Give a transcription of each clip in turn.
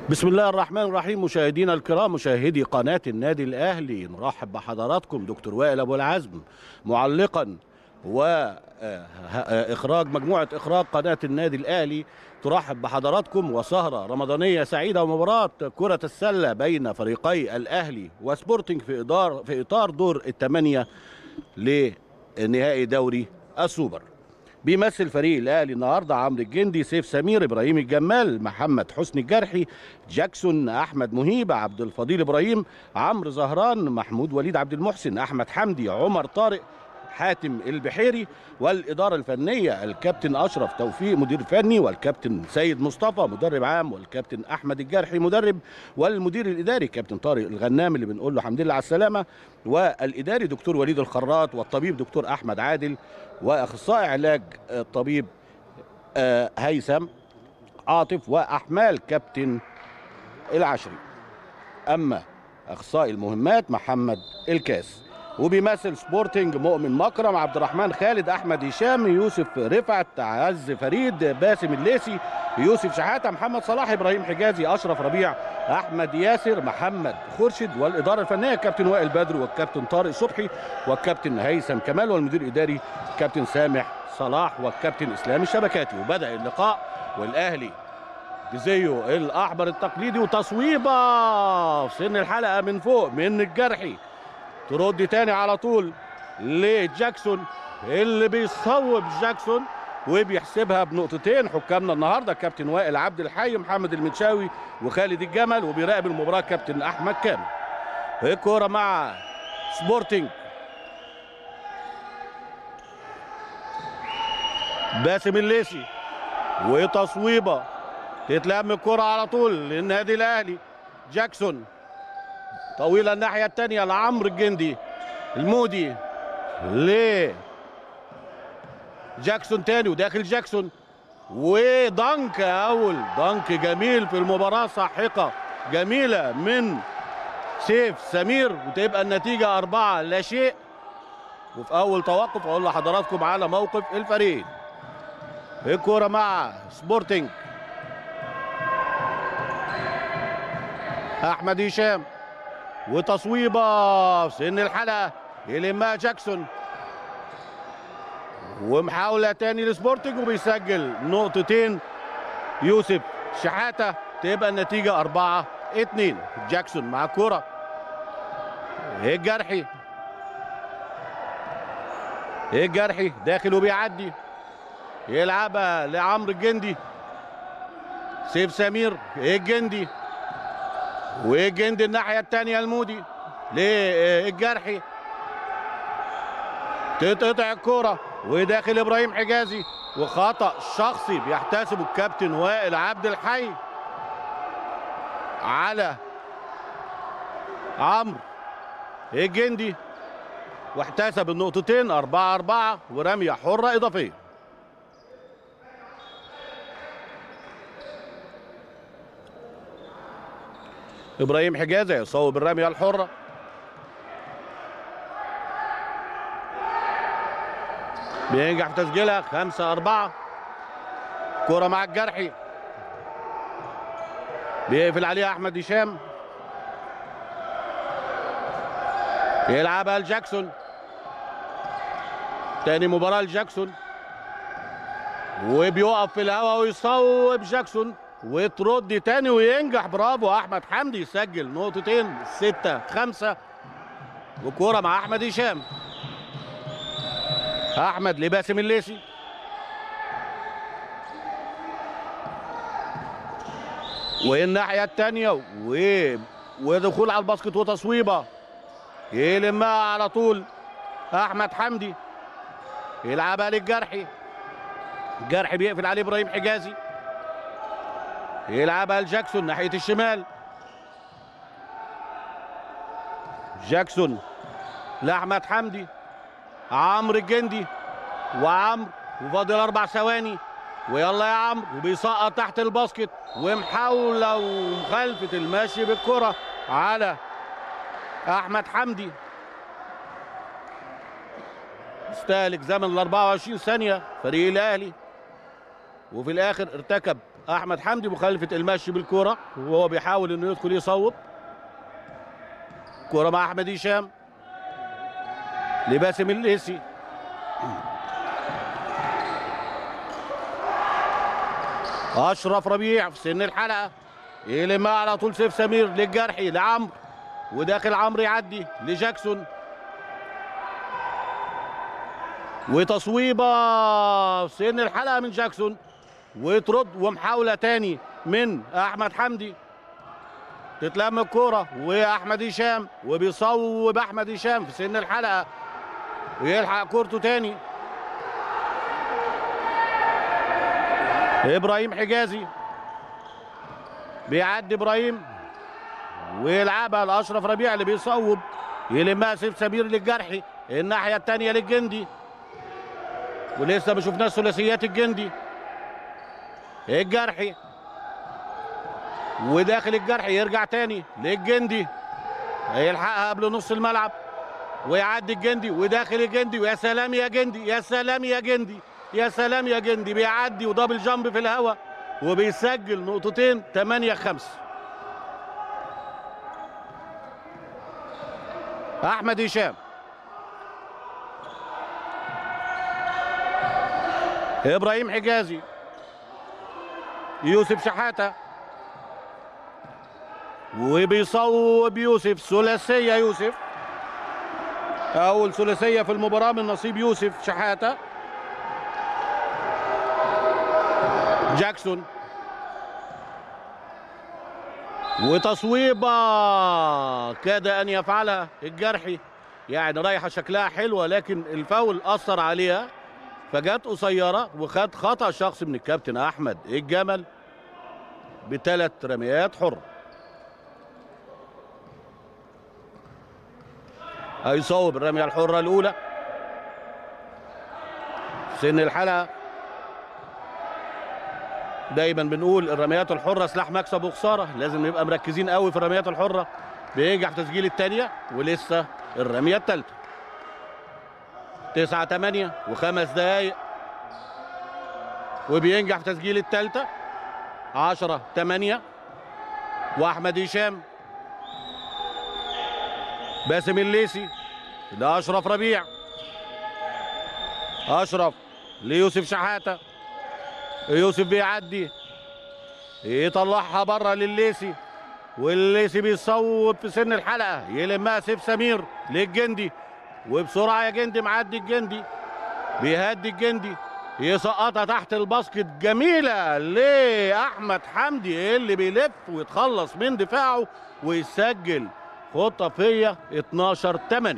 بسم الله الرحمن الرحيم مشاهدينا الكرام مشاهدي قناة النادي الأهلي نرحب بحضراتكم دكتور وائل أبو العزم معلقا وإخراج مجموعة إخراج قناة النادي الأهلي ترحب بحضراتكم وسهرة رمضانية سعيدة ومباراة كرة السلة بين فريقي الأهلي وسبورتنج في إطار في إطار دور الثمانية لنهائي دوري السوبر بيمثل فريق الاهلي النهارده عمرو الجندي سيف سمير ابراهيم الجمال محمد حسني الجرحي جاكسون احمد مهيب عبد الفضيل ابراهيم عمرو زهران محمود وليد عبد المحسن احمد حمدي عمر طارق حاتم البحيري والإدارة الفنية الكابتن أشرف توفيق مدير فني والكابتن سيد مصطفى مدرب عام والكابتن أحمد الجرحي مدرب والمدير الإداري كابتن طارق الغنام اللي بنقول له الحمد لله على السلامة والإداري دكتور وليد الخراط والطبيب دكتور أحمد عادل وأخصائي علاج الطبيب آه، هيثم عاطف وأحمال كابتن العشري أما أخصائي المهمات محمد الكاس وبيمثل سبورتنج مؤمن مكرم عبد الرحمن خالد احمد هشام يوسف رفعت عز فريد باسم الليسي يوسف شحاته محمد صلاح ابراهيم حجازي اشرف ربيع احمد ياسر محمد خورشد والاداره الفنيه الكابتن وائل بدر والكابتن طارق صبحي والكابتن هيثم كمال والمدير الاداري كابتن سامح صلاح والكابتن اسلام الشبكاتي وبدا اللقاء والاهلي بزيه الاحمر التقليدي وتصويبه في سن الحلقه من فوق من الجرحي ترد تاني على طول لجاكسون اللي بيصوب جاكسون وبيحسبها بنقطتين حكامنا النهارده كابتن وائل عبد الحي محمد المنشاوي وخالد الجمل وبيراقب المباراه كابتن احمد كامل الكوره مع سبورتنج باسم الليسي وتصويبه تتلم الكرة على طول للنادي الاهلي جاكسون طويله الناحيه الثانيه لعمرو الجندي المودي ل جاكسون تاني وداخل جاكسون ودنك اول دنك جميل في المباراه ساحقه جميله من سيف سمير وتبقى النتيجه أربعة لا شيء وفي اول توقف اقول لحضراتكم على موقف الفريق الكوره مع سبورتنج احمد هشام وتصويبه في سن الحلقه يلمها جاكسون ومحاوله تاني لسبورتنج وبيسجل نقطتين يوسف شحاته تبقى النتيجه أربعة اتنين جاكسون مع الكرة الجرحي الجرحي داخل وبيعدي يلعبها لعمرو الجندي سيف سمير الجندي والجندي الناحيه الثانيه المودي للجرحي تتقطع الكوره وداخل ابراهيم حجازي وخطا شخصي بيحتسبه الكابتن وائل عبد الحي على عمرو الجندي واحتسب النقطتين أربعة أربعة ورمية حرة إضافية ابراهيم حجازي يصوب الرميه الحره بينجح في تسجيلها خمسة أربعة كرة مع الجرحي بيقفل عليها أحمد هشام يلعبها لجاكسون تاني مباراة لجاكسون وبيقف في الهواء ويصوب جاكسون وترد تاني وينجح برافو احمد حمدي يسجل نقطتين ستة خمسة وكورة مع احمد هشام احمد لباسم الليسي والناحية التانية و... ودخول على الباسكت وتصويبة يلمها على طول احمد حمدي يلعبها للجرحي الجرحي بيقفل عليه ابراهيم حجازي يلعبها لجاكسون ناحيه الشمال جاكسون لاحمد حمدي عمرو الجندي وعمرو وفاضل اربع ثواني ويلا يا عمرو وبيسقط تحت الباسكت ومحاوله ومخالفه المشي بالكره على احمد حمدي استهلك زمن ال 24 ثانيه فريق الاهلي وفي الاخر ارتكب احمد حمدي مخالفه المشي بالكره وهو بيحاول انه يدخل يصوب كره مع احمد هشام لباسم الليسي اشرف ربيع في سن الحلقه يلمها على طول سيف سمير للجرحي لعمرو وداخل عمرو يعدي لجاكسون وتصويبه في سن الحلقه من جاكسون وترد ومحاوله تاني من احمد حمدي تتلم الكوره واحمد هشام وبيصوب احمد هشام في سن الحلقه ويلحق كورته تاني ابراهيم حجازي بيعدي ابراهيم ويلعبها لاشرف ربيع اللي بيصوب يلمها سيف سمير للجرحي الناحيه الثانيه للجندي ولسه ما شفناش ثلاثيات الجندي الجرحي وداخل الجرحي يرجع تاني للجندي هيلحقها قبل نص الملعب ويعدي الجندي وداخل الجندي ويا سلام يا جندي يا سلام يا جندي يا سلام يا جندي بيعدي ودبل جامب في الهواء وبيسجل نقطتين 8 5 احمد هشام ابراهيم حجازي يوسف شحاته وبيصوب يوسف ثلاثيه يوسف اول ثلاثيه في المباراه من نصيب يوسف شحاته جاكسون وتصويبه كاد ان يفعلها الجرحي يعني رايحه شكلها حلوه لكن الفاول اثر عليها فجت قصيره وخد خطا شخص من الكابتن احمد الجمل بثلاث رميات حره هيصوب الرميه الحره الاولى سن الحلقه دايما بنقول الرميات الحره سلاح مكسب وخساره لازم نبقى مركزين قوي في الرميات الحره بينجح في تسجيل الثانيه ولسه الرميه الثالثه 9 8 وخمس دقايق وبينجح في تسجيل الثالثه 10 8 واحمد هشام باسم الليسي لاشرف ربيع اشرف ليوسف شحاته يوسف بيعدي يطلعها بره لليسي والليسي بيصوب في سن الحلقه يلمها سيف سمير للجندي وبسرعه يا جندي معدي الجندي بيهدي الجندي يسقطها تحت الباسكت جميله لاحمد حمدي اللي بيلف ويتخلص من دفاعه ويسجل خطافيه 12 8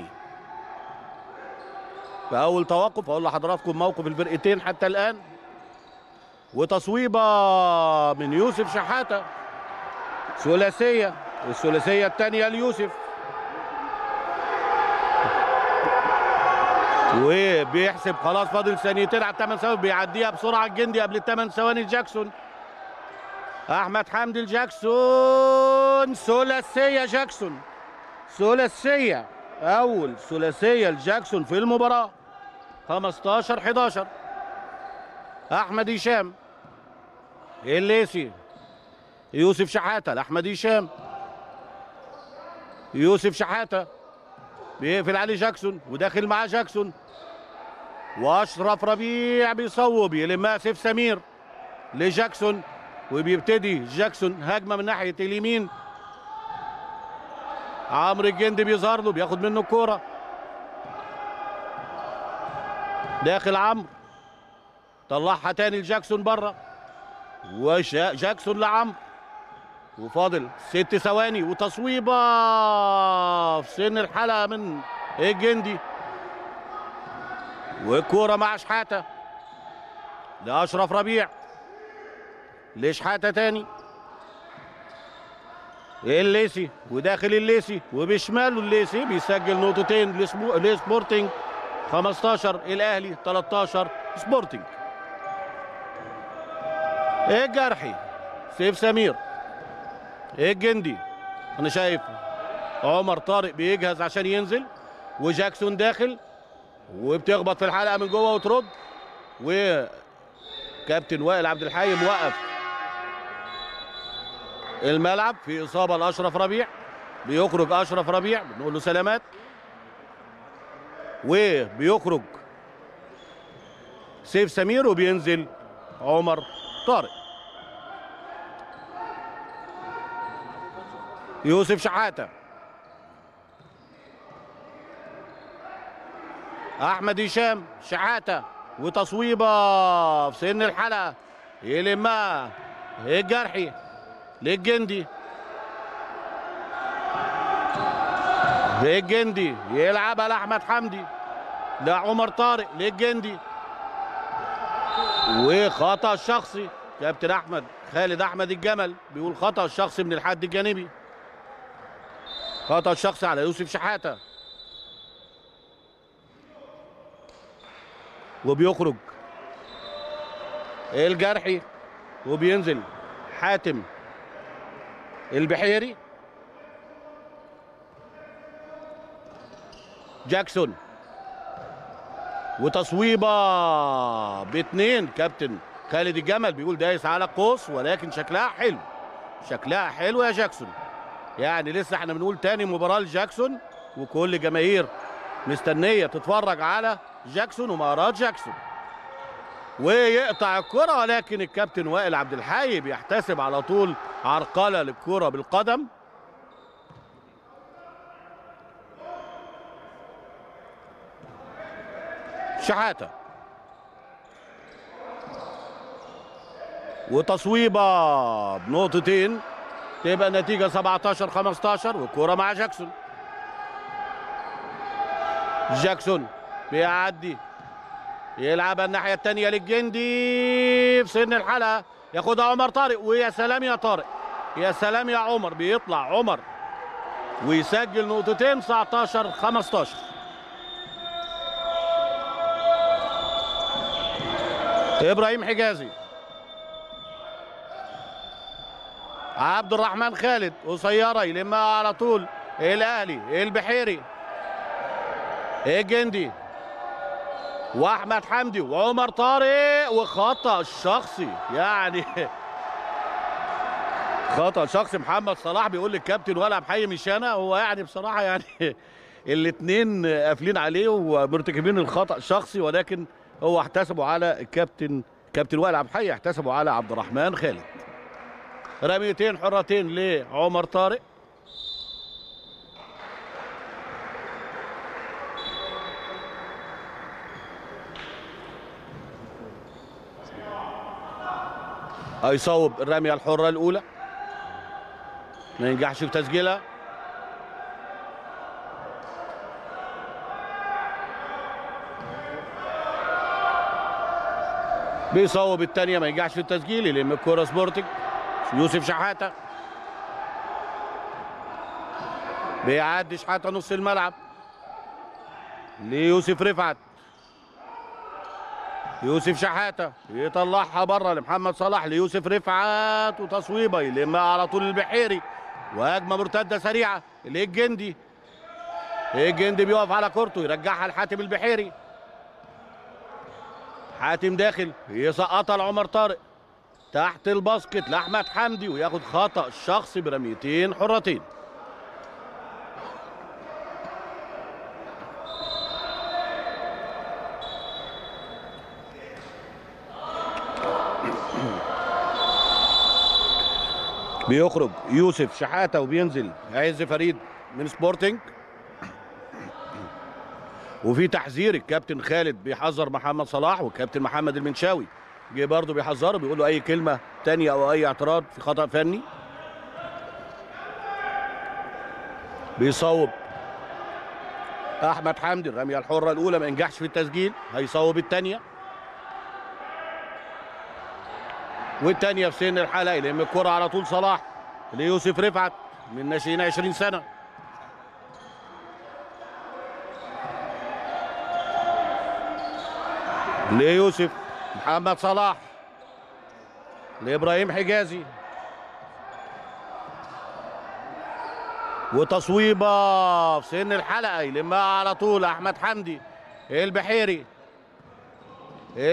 في اول توقف اقول لحضراتكم موقف الفرقتين حتى الان وتصويبه من يوسف شحاته ثلاثيه الثلاثيه الثانيه ليوسف وبيحسب خلاص فاضل ثانيتين على الثمان ثواني بيعديها بسرعه الجندي قبل الثمان ثواني جاكسون احمد حمدي الجاكسون ثلاثيه جاكسون ثلاثيه اول ثلاثيه لجاكسون في المباراه 15 11 احمد هشام الليسي يوسف شحاته لاحمد هشام يوسف شحاته بيقفل عليه جاكسون وداخل معاه جاكسون واشرف ربيع بيصوب يلمها سيف سمير لجاكسون وبيبتدي جاكسون هجمه من ناحيه اليمين عمرو الجندي بيظهر له بياخد منه الكوره داخل عمرو طلعها تاني لجاكسون بره وجاكسون لعمرو وفاضل ست ثواني وتصويبه في سن الحلقه من الجندي والكوره مع شحاته لاشرف ربيع لشحاته تاني الليسي وداخل الليسي وبشماله الليسي بيسجل نقطتين لسبورتنج 15 الاهلي 13 سبورتنج الجرحي سيف سمير الجندي انا شايف عمر طارق بيجهز عشان ينزل وجاكسون داخل وبتخبط في الحلقه من جوه وترد وكابتن وائل عبد الحي موقف الملعب في اصابه لاشرف ربيع بيخرج اشرف ربيع بنقول له سلامات وبيخرج سيف سمير وبينزل عمر طارق يوسف شحاته احمد هشام شحاته وتصويبه في سن الحلقه يلمها الجرحي للجندي للجندي يلعبها لاحمد حمدي لعمر طارق للجندي وخطا شخصي كابتن احمد خالد احمد الجمل بيقول خطا شخصي من الحد الجانبي خطا شخصي على يوسف شحاته وبيخرج الجرحي وبينزل حاتم البحيري جاكسون وتصويبه باتنين كابتن خالد الجمل بيقول دايس على القوس ولكن شكلها حلو شكلها حلو يا جاكسون يعني لسه احنا بنقول تاني مباراه لجاكسون وكل جماهير مستنيه تتفرج على جاكسون ومهارات جاكسون ويقطع الكرة ولكن الكابتن وائل عبد الحي بيحتسب على طول عرقلة للكرة بالقدم شحاتة وتصويبة بنقطتين تبقى النتيجة 17 15 والكرة مع جاكسون جاكسون بيعدي يلعبها الناحية التانية للجندي في سن الحلقة ياخدها عمر طارق ويا سلام يا طارق يا سلام يا عمر بيطلع عمر ويسجل نقطتين 19 15 ابراهيم حجازي عبد الرحمن خالد قصيره يلمها على طول الاهلي البحيري الجندي واحمد حمدي وعمر طارق وخطا شخصي يعني خطا شخصي محمد صلاح بيقول للكابتن ولا بحي مش انا هو يعني بصراحه يعني الاثنين قافلين عليه ومرتكبين الخطا شخصي ولكن هو احتسبوا على الكابتن كابتن وائل عبد الحي احتسبوا على عبد الرحمن خالد رميتين حرتين لعمر طارق هيصوب الرميه الحره الاولى ما ينجحش في تسجيلها بيصوب الثانيه ما ينجحش في التسجيل يلم الكوره سبورتنج يوسف شحاته بيعدي شحاته نص الملعب ليوسف رفعت يوسف شحاته يطلعها بره لمحمد صلاح ليوسف رفعت وتصويبه يلمها على طول البحيري وهجمه مرتده سريعه للجندي الجندي بيقف على كورته يرجعها لحاتم البحيري حاتم داخل يسقطها لعمر طارق تحت الباسكت لاحمد حمدي وياخد خطا شخصي برميتين حرتين بيخرج يوسف شحاته وبينزل عز فريد من سبورتنج وفي تحذير الكابتن خالد بيحذر محمد صلاح والكابتن محمد المنشاوي جه برضه بيحذره بيقول له اي كلمه تانية او اي اعتراض في خطا فني بيصوب احمد حمدي الرميه الحره الاولى ما ينجحش في التسجيل هيصوب الثانيه والثانيه في سن الحلقه يلم الكره على طول صلاح ليوسف رفعت من ناشئين 20 سنه ليوسف محمد صلاح لابراهيم حجازي وتصويبه في سن الحلقه يلمها على طول احمد حمدي البحيري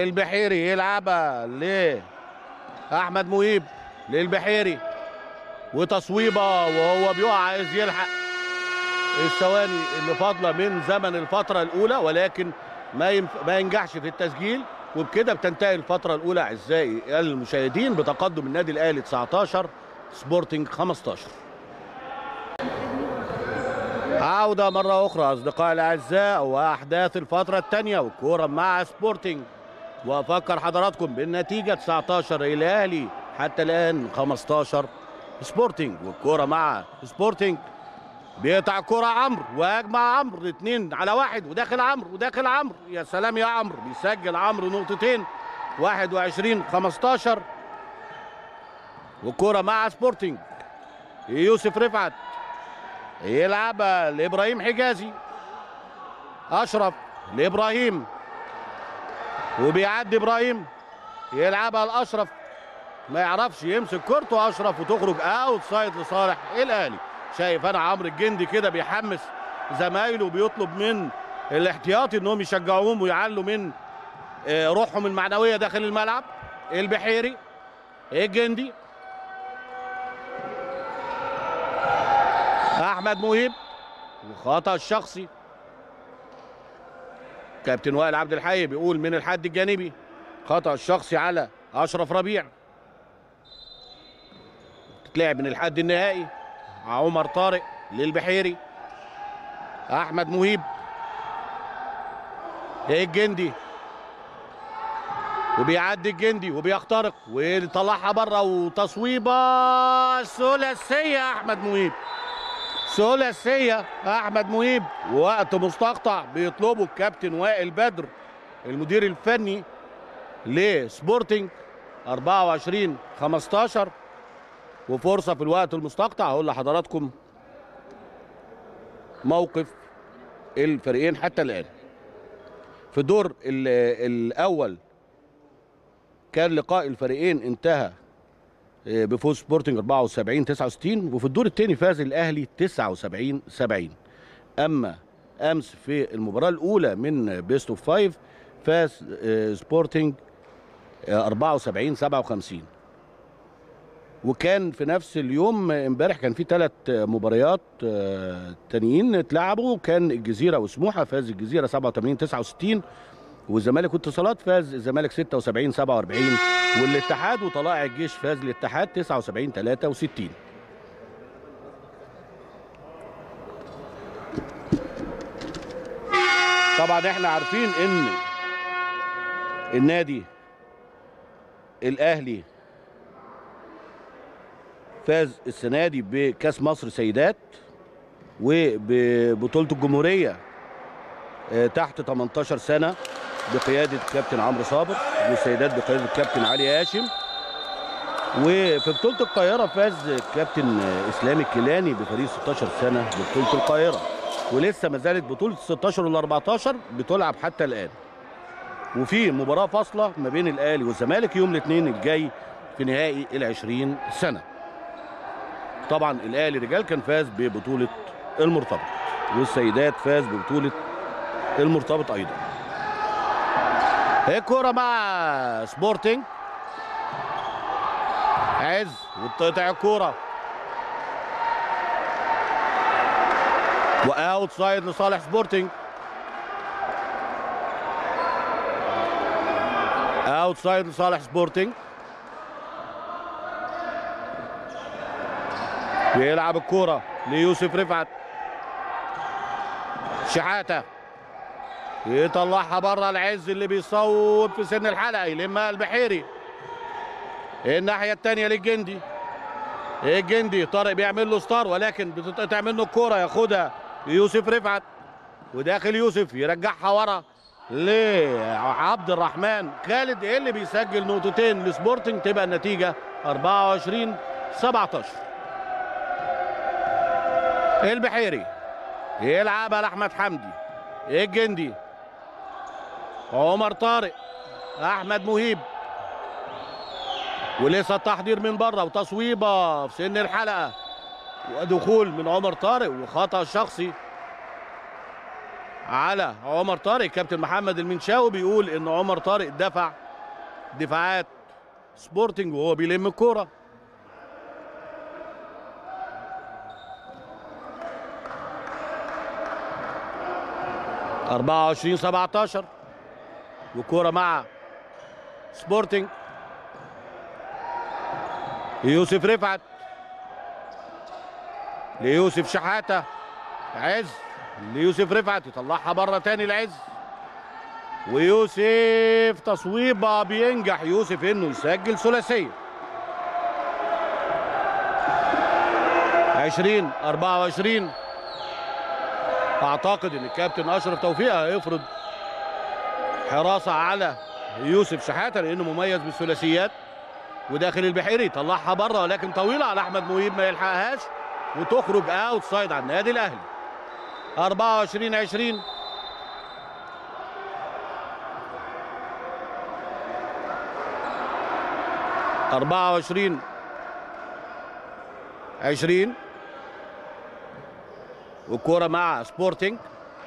البحيري يلعبها ل احمد مهيب للبحيري وتصويبه وهو بيقع عايز يلحق الثواني اللي فاضله من زمن الفتره الاولى ولكن ما ينف... ما ينجحش في التسجيل وبكده بتنتهي الفتره الاولى اعزائي المشاهدين بتقدم النادي الاهلي 19 سبورتنج 15 عودة مرة أخرى أصدقائي الأعزاء وأحداث الفترة الثانية والكورة مع سبورتنج وأفكر حضراتكم بالنتيجة 19 الأهلي حتى الآن 15 سبورتنج والكورة مع سبورتنج بيقطع كرة عمرو ويجمع عمرو اتنين على واحد وداخل عمرو وداخل عمرو يا سلام يا عمرو بيسجل عمرو نقطتين 21 15 والكرة مع سبورتنج يوسف رفعت يلعبها لابراهيم حجازي اشرف لابراهيم وبيعدي ابراهيم يلعبها لاشرف ما يعرفش يمسك كورته اشرف وتخرج اوت سايد لصالح الاهلي شايف انا عمرو الجندي كده بيحمس زمايله وبيطلب من الاحتياطي انهم يشجعوهم ويعلوا من آه، روحهم المعنويه داخل الملعب البحيري الجندي احمد مهيب وخطا الشخصي كابتن وائل عبد الحي بيقول من الحد الجانبي خطا الشخصي على اشرف ربيع تتلعب من الحد النهائي عمر طارق للبحيري احمد مهيب الجندي وبيعدي الجندي وبيخترق ويطلعها بره وتصويبه ثلاثيه احمد مهيب ثلاثيه احمد مهيب وقت مستقطع بيطلبه الكابتن وائل بدر المدير الفني لسبورتنج 24 15 وفرصه في الوقت المستقطع هقول لحضراتكم موقف الفريقين حتى الان في الدور ال- الاول كان لقاء الفريقين انتهى آه، بفوز سبورتنج 74 69 وفي الدور الثاني فاز الاهلي 79 70 اما امس في المباراه الاولى من بيست اوف فايف فاز آه، سبورتنج آه، 74 57 وكان في نفس اليوم آه، امبارح كان في ثلاث مباريات آه، تانيين اتلعبوا كان الجزيره وسموحه فاز الجزيره 87 69 والزمالك واتصالات فاز الزمالك 76 47 والاتحاد وطلائع الجيش فاز الاتحاد 79 63 طبعا احنا عارفين ان النادي الاهلي فاز السنه دي بكاس مصر سيدات وببطوله الجمهوريه آه، تحت 18 سنه بقياده الكابتن عمرو صابر والسيدات بقياده الكابتن علي هاشم وفي بطوله القاهره فاز الكابتن اسلام الكيلاني بفريق 16 سنه ببطوله القاهره ولسه ما زالت بطوله 16 وال 14 بتلعب حتى الان وفي مباراه فاصله ما بين الاهلي والزمالك يوم الاثنين الجاي في نهائي ال 20 سنه طبعا الاهلي رجال كان فاز ببطوله المرتبط والسيدات فاز ببطوله المرتبط ايضا هي كرة مع سبورتنج عز وتقطع الكرة واوت سايد لصالح سبورتنج اوت سايد لصالح سبورتنج بيلعب الكرة ليوسف رفعت شحاته يطلعها بره العز اللي بيصوب في سن الحلقه يلمها البحيري الناحيه الثانيه للجندي الجندي طارق بيعمل له ستار ولكن بتتقطع منه الكوره ياخدها يوسف رفعت وداخل يوسف يرجعها ورا لعبد الرحمن خالد اللي بيسجل نقطتين لسبورتنج تبقى النتيجه 24 17 البحيري يلعبها لاحمد حمدي الجندي عمر طارق احمد مهيب ولسه التحضير من بره وتصويبه في سن الحلقه ودخول من عمر طارق وخطا شخصي على عمر طارق كابتن محمد المنشاوي بيقول ان عمر طارق دفع دفاعات سبورتنج وهو بيلم الكوره 24 17 وكوره مع سبورتنج يوسف رفعت ليوسف شحاته عز ليوسف رفعت يطلعها بره تاني لعز ويوسف تصويبه بينجح يوسف انه يسجل ثلاثيه 20 24 اعتقد ان الكابتن اشرف توفيق هيفرض حراسه على يوسف شحاته لانه مميز بالثلاثيات وداخل البحيري طلعها بره ولكن طويله على احمد مهيب ما يلحقهاش وتخرج اوت سايد على النادي الاهلي 24 20 24 20 والكوره مع سبورتنج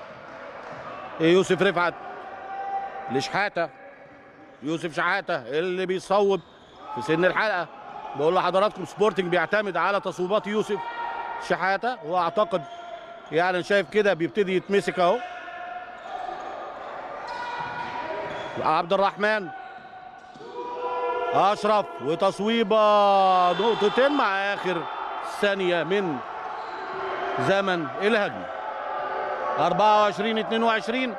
يوسف رفعت لشحاته يوسف شحاته اللي بيصوب في سن الحلقه بقول لحضراتكم سبورتنج بيعتمد على تصويبات يوسف شحاته واعتقد يعني شايف كده بيبتدي يتمسك اهو عبد الرحمن اشرف وتصويبه نقطتين مع اخر ثانيه من زمن الهجمه 24 22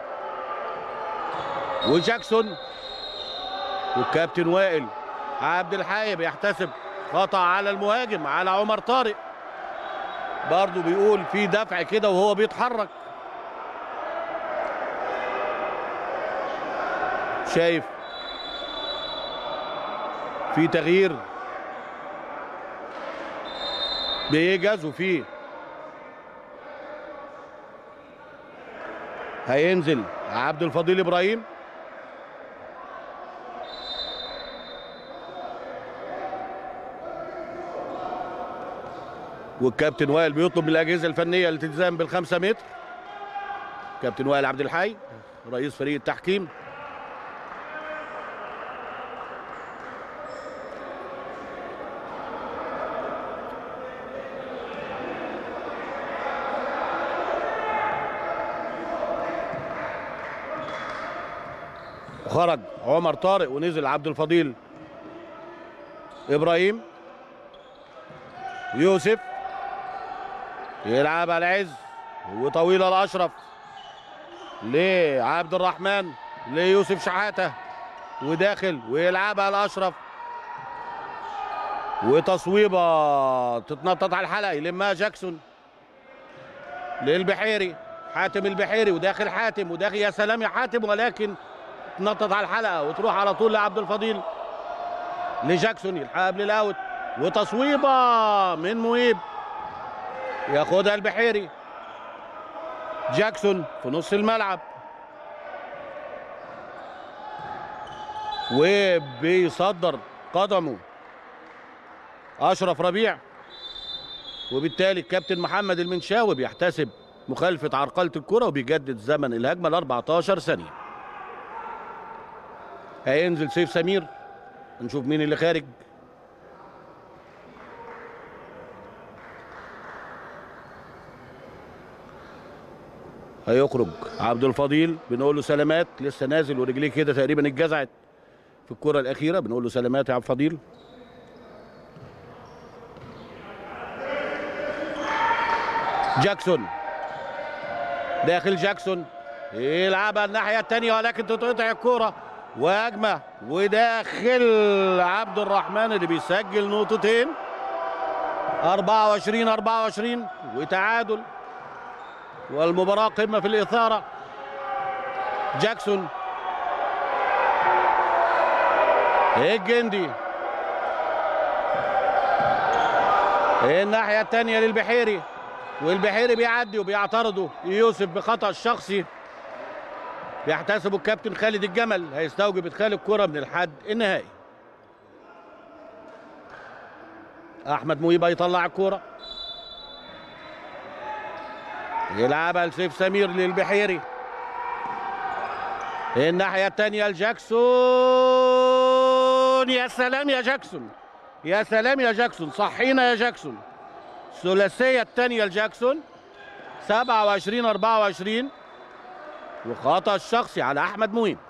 وجاكسون والكابتن وائل عبد الحي بيحتسب خطا على المهاجم على عمر طارق برضه بيقول في دفع كده وهو بيتحرك شايف في تغيير بيجهز وفي هينزل عبد الفضيل ابراهيم والكابتن وائل بيطلب من الاجهزه الفنيه الالتزام بالخمسة متر كابتن وائل عبد الحي رئيس فريق التحكيم خرج عمر طارق ونزل عبد الفضيل ابراهيم يوسف يلعب على العز وطويله لاشرف لعبد الرحمن ليوسف شحاته وداخل ويلعبها على اشرف وتصويبه تتنطط على الحلقه يلمها جاكسون للبحيري حاتم البحيري وداخل حاتم وداخل يا سلام يا حاتم ولكن تنطط على الحلقه وتروح على طول لعبد الفضيل لجاكسون يلحقها قبل الاوت وتصويبه من مهيب ياخدها البحيري جاكسون في نص الملعب وبيصدر قدمه اشرف ربيع وبالتالي الكابتن محمد المنشاوي بيحتسب مخالفه عرقله الكره وبيجدد زمن الهجمه ل 14 ثانيه هينزل سيف سمير نشوف مين اللي خارج هيخرج عبد الفضيل بنقول له سلامات لسه نازل ورجليه كده تقريبا اتجزعت في الكره الاخيره بنقول له سلامات يا عبد الفضيل جاكسون داخل جاكسون يلعبها الناحيه الثانيه ولكن تتقطع الكوره وهجمه وداخل عبد الرحمن اللي بيسجل نقطتين 24 24 وتعادل والمباراة قمة في الإثارة جاكسون الجندي الناحية الثانية للبحيري والبحيري بيعدي وبيعترضه يوسف بخطأ شخصي بيحتسبه الكابتن خالد الجمل هيستوجب ادخال الكرة من الحد النهائي احمد مهيب هيطلع الكرة يلعبها لسيف سمير للبحيري الناحية الثانية لجاكسون يا سلام يا جاكسون يا سلام يا جاكسون صحينا يا جاكسون الثلاثية الثانية لجاكسون 27 24 وخطا الشخصي على احمد مهيب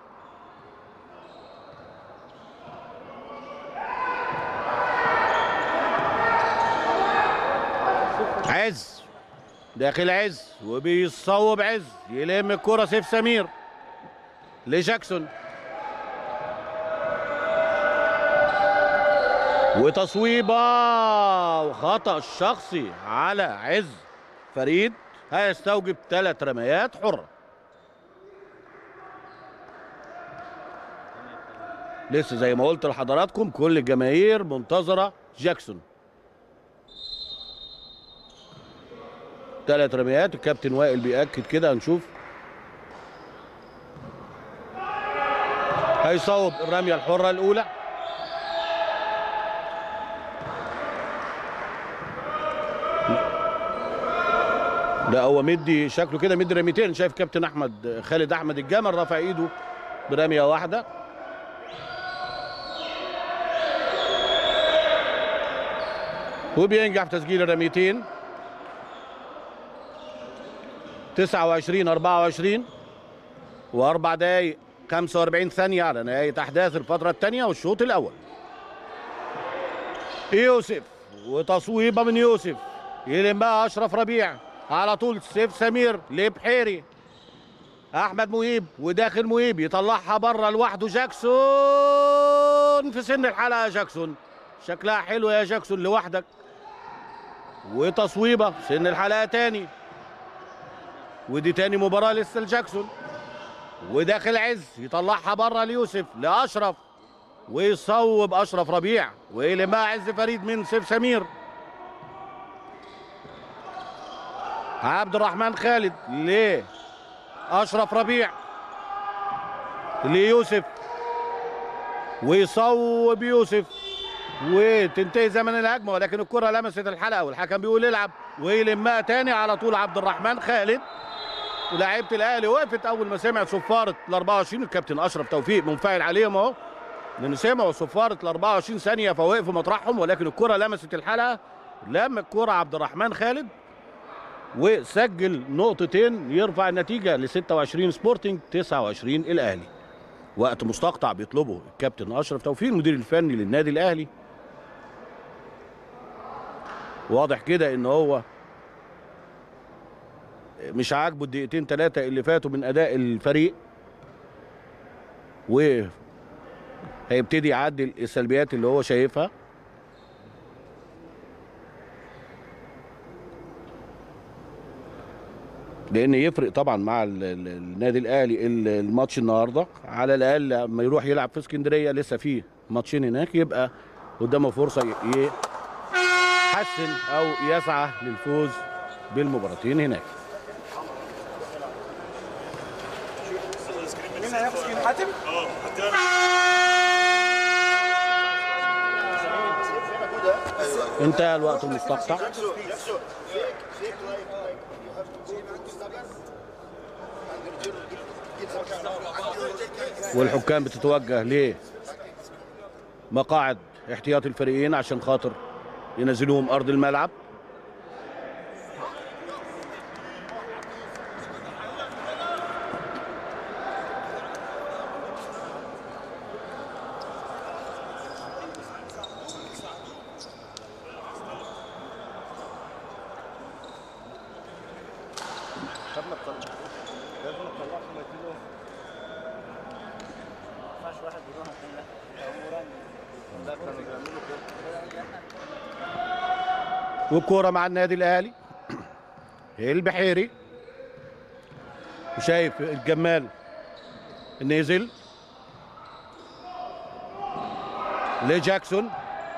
عز داخل عز وبيصوب عز يلم الكرة سيف سمير لجاكسون وتصويبة وخطأ الشخصي على عز فريد هيستوجب ثلاث رميات حرة لسه زي ما قلت لحضراتكم كل الجماهير منتظرة جاكسون ثلاث رميات الكابتن وائل بيأكد كده هنشوف هيصوب الرمية الحرة الأولى ده هو مدي شكله كده مدي رميتين شايف كابتن احمد خالد احمد الجمل رافع ايده برميه واحده وبينجح في تسجيل الرميتين 29 24 واربع دقايق 45 ثانيه على نهايه احداث الفتره الثانيه والشوط الاول يوسف وتصويبه من يوسف يلمها اشرف ربيع على طول سيف سمير لبحيري احمد مهيب وداخل مهيب يطلعها بره لوحده جاكسون في سن الحلقه يا جاكسون شكلها حلو يا جاكسون لوحدك وتصويبه سن الحلقه تاني ودي تاني مباراه لسه لجاكسون وداخل عز يطلعها بره ليوسف لاشرف ويصوب اشرف ربيع ويلمها عز فريد من سيف سمير عبد الرحمن خالد ليه اشرف ربيع ليوسف ويصوب يوسف وتنتهي زمن الهجمه ولكن الكره لمست الحلقه والحكم بيقول العب ويلمها تاني على طول عبد الرحمن خالد ولاعيبه الاهلي وقفت اول ما سمعت صفاره ال 24 الكابتن اشرف توفيق منفعل عليهم اهو لان سمعوا صفاره ال 24 ثانيه فوقفوا مطرحهم ولكن الكره لمست الحلقه لم الكره عبد الرحمن خالد وسجل نقطتين يرفع النتيجه ل 26 سبورتنج 29 الاهلي وقت مستقطع بيطلبه الكابتن اشرف توفيق المدير الفني للنادي الاهلي واضح كده ان هو مش عاجبه الدقيقتين ثلاثه اللي فاتوا من اداء الفريق و هيبتدي يعدل السلبيات اللي هو شايفها لان يفرق طبعا مع ال- ال- النادي الاهلي ال- الماتش النهارده على الاقل لما يروح يلعب في اسكندريه لسه في ماتشين هناك يبقى قدامه فرصه ي- يحسن او يسعى للفوز بالمباراتين هناك مين هياخد سكرين حاتم؟ انتهى الوقت المستقطع والحكام بتتوجه لمقاعد احتياط الفريقين عشان خاطر ينزلوهم ارض الملعب والكوره مع النادي الاهلي البحيري وشايف الجمال نزل لجاكسون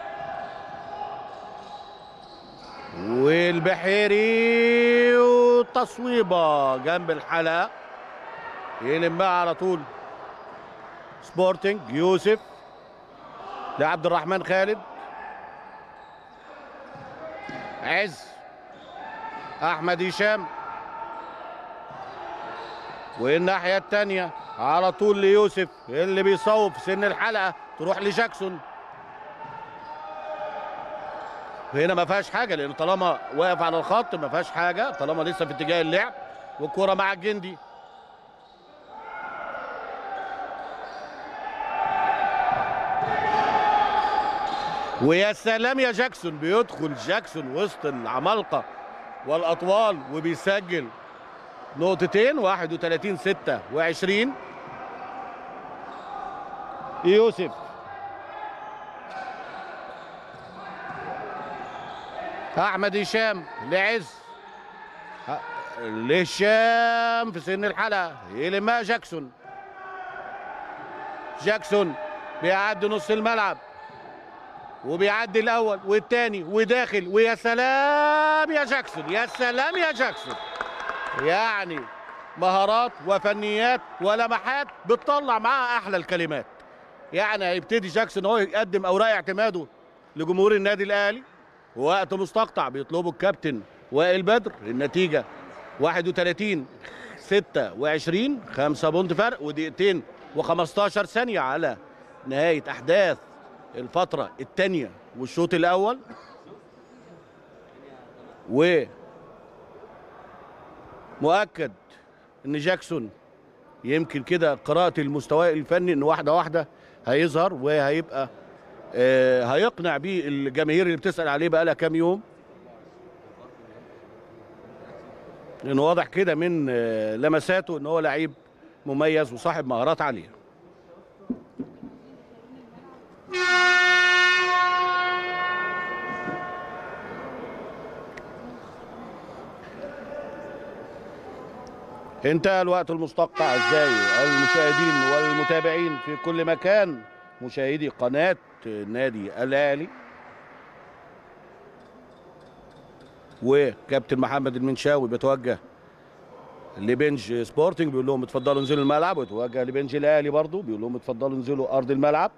والبحيري وتصويبه جنب الحلقه يلمها على طول سبورتنج يوسف لعبد الرحمن خالد عز احمد هشام والناحيه الثانيه على طول ليوسف اللي بيصوب في سن الحلقه تروح لجاكسون هنا ما فيهاش حاجه لان طالما واقف على الخط ما فيهاش حاجه طالما لسه في اتجاه اللعب والكره مع الجندي ويا سلام يا جاكسون بيدخل جاكسون وسط العمالقه والاطوال وبيسجل نقطتين 31 26 يوسف احمد هشام لعز لهشام في سن الحلقه يلمها جاكسون جاكسون بيعدي نص الملعب وبيعدي الاول والثاني وداخل ويا سلام يا جاكسون يا سلام يا جاكسون يعني مهارات وفنيات ولمحات بتطلع معاها احلى الكلمات يعني هيبتدي جاكسون هو يقدم اوراق اعتماده لجمهور النادي الاهلي ووقت مستقطع بيطلبه الكابتن وائل بدر النتيجه 31 26 5 بونت فرق ودقيقتين و15 ثانيه على نهايه احداث الفتره الثانيه والشوط الاول و مؤكد ان جاكسون يمكن كده قراءه المستوى الفني ان واحده واحده هيظهر وهيبقى آه هيقنع بيه الجماهير اللي بتسال عليه بقى لها كام يوم لانه واضح كده من آه لمساته ان هو لعيب مميز وصاحب مهارات عاليه انتهى الوقت المستقطع ازاي المشاهدين والمتابعين في كل مكان مشاهدي قناة النادي الأهلي وكابتن محمد المنشاوي بيتوجه لبنج سبورتنج بيقول لهم اتفضلوا انزلوا الملعب ويتوجه لبنج الاهلي برضه بيقول لهم اتفضلوا انزلوا ارض الملعب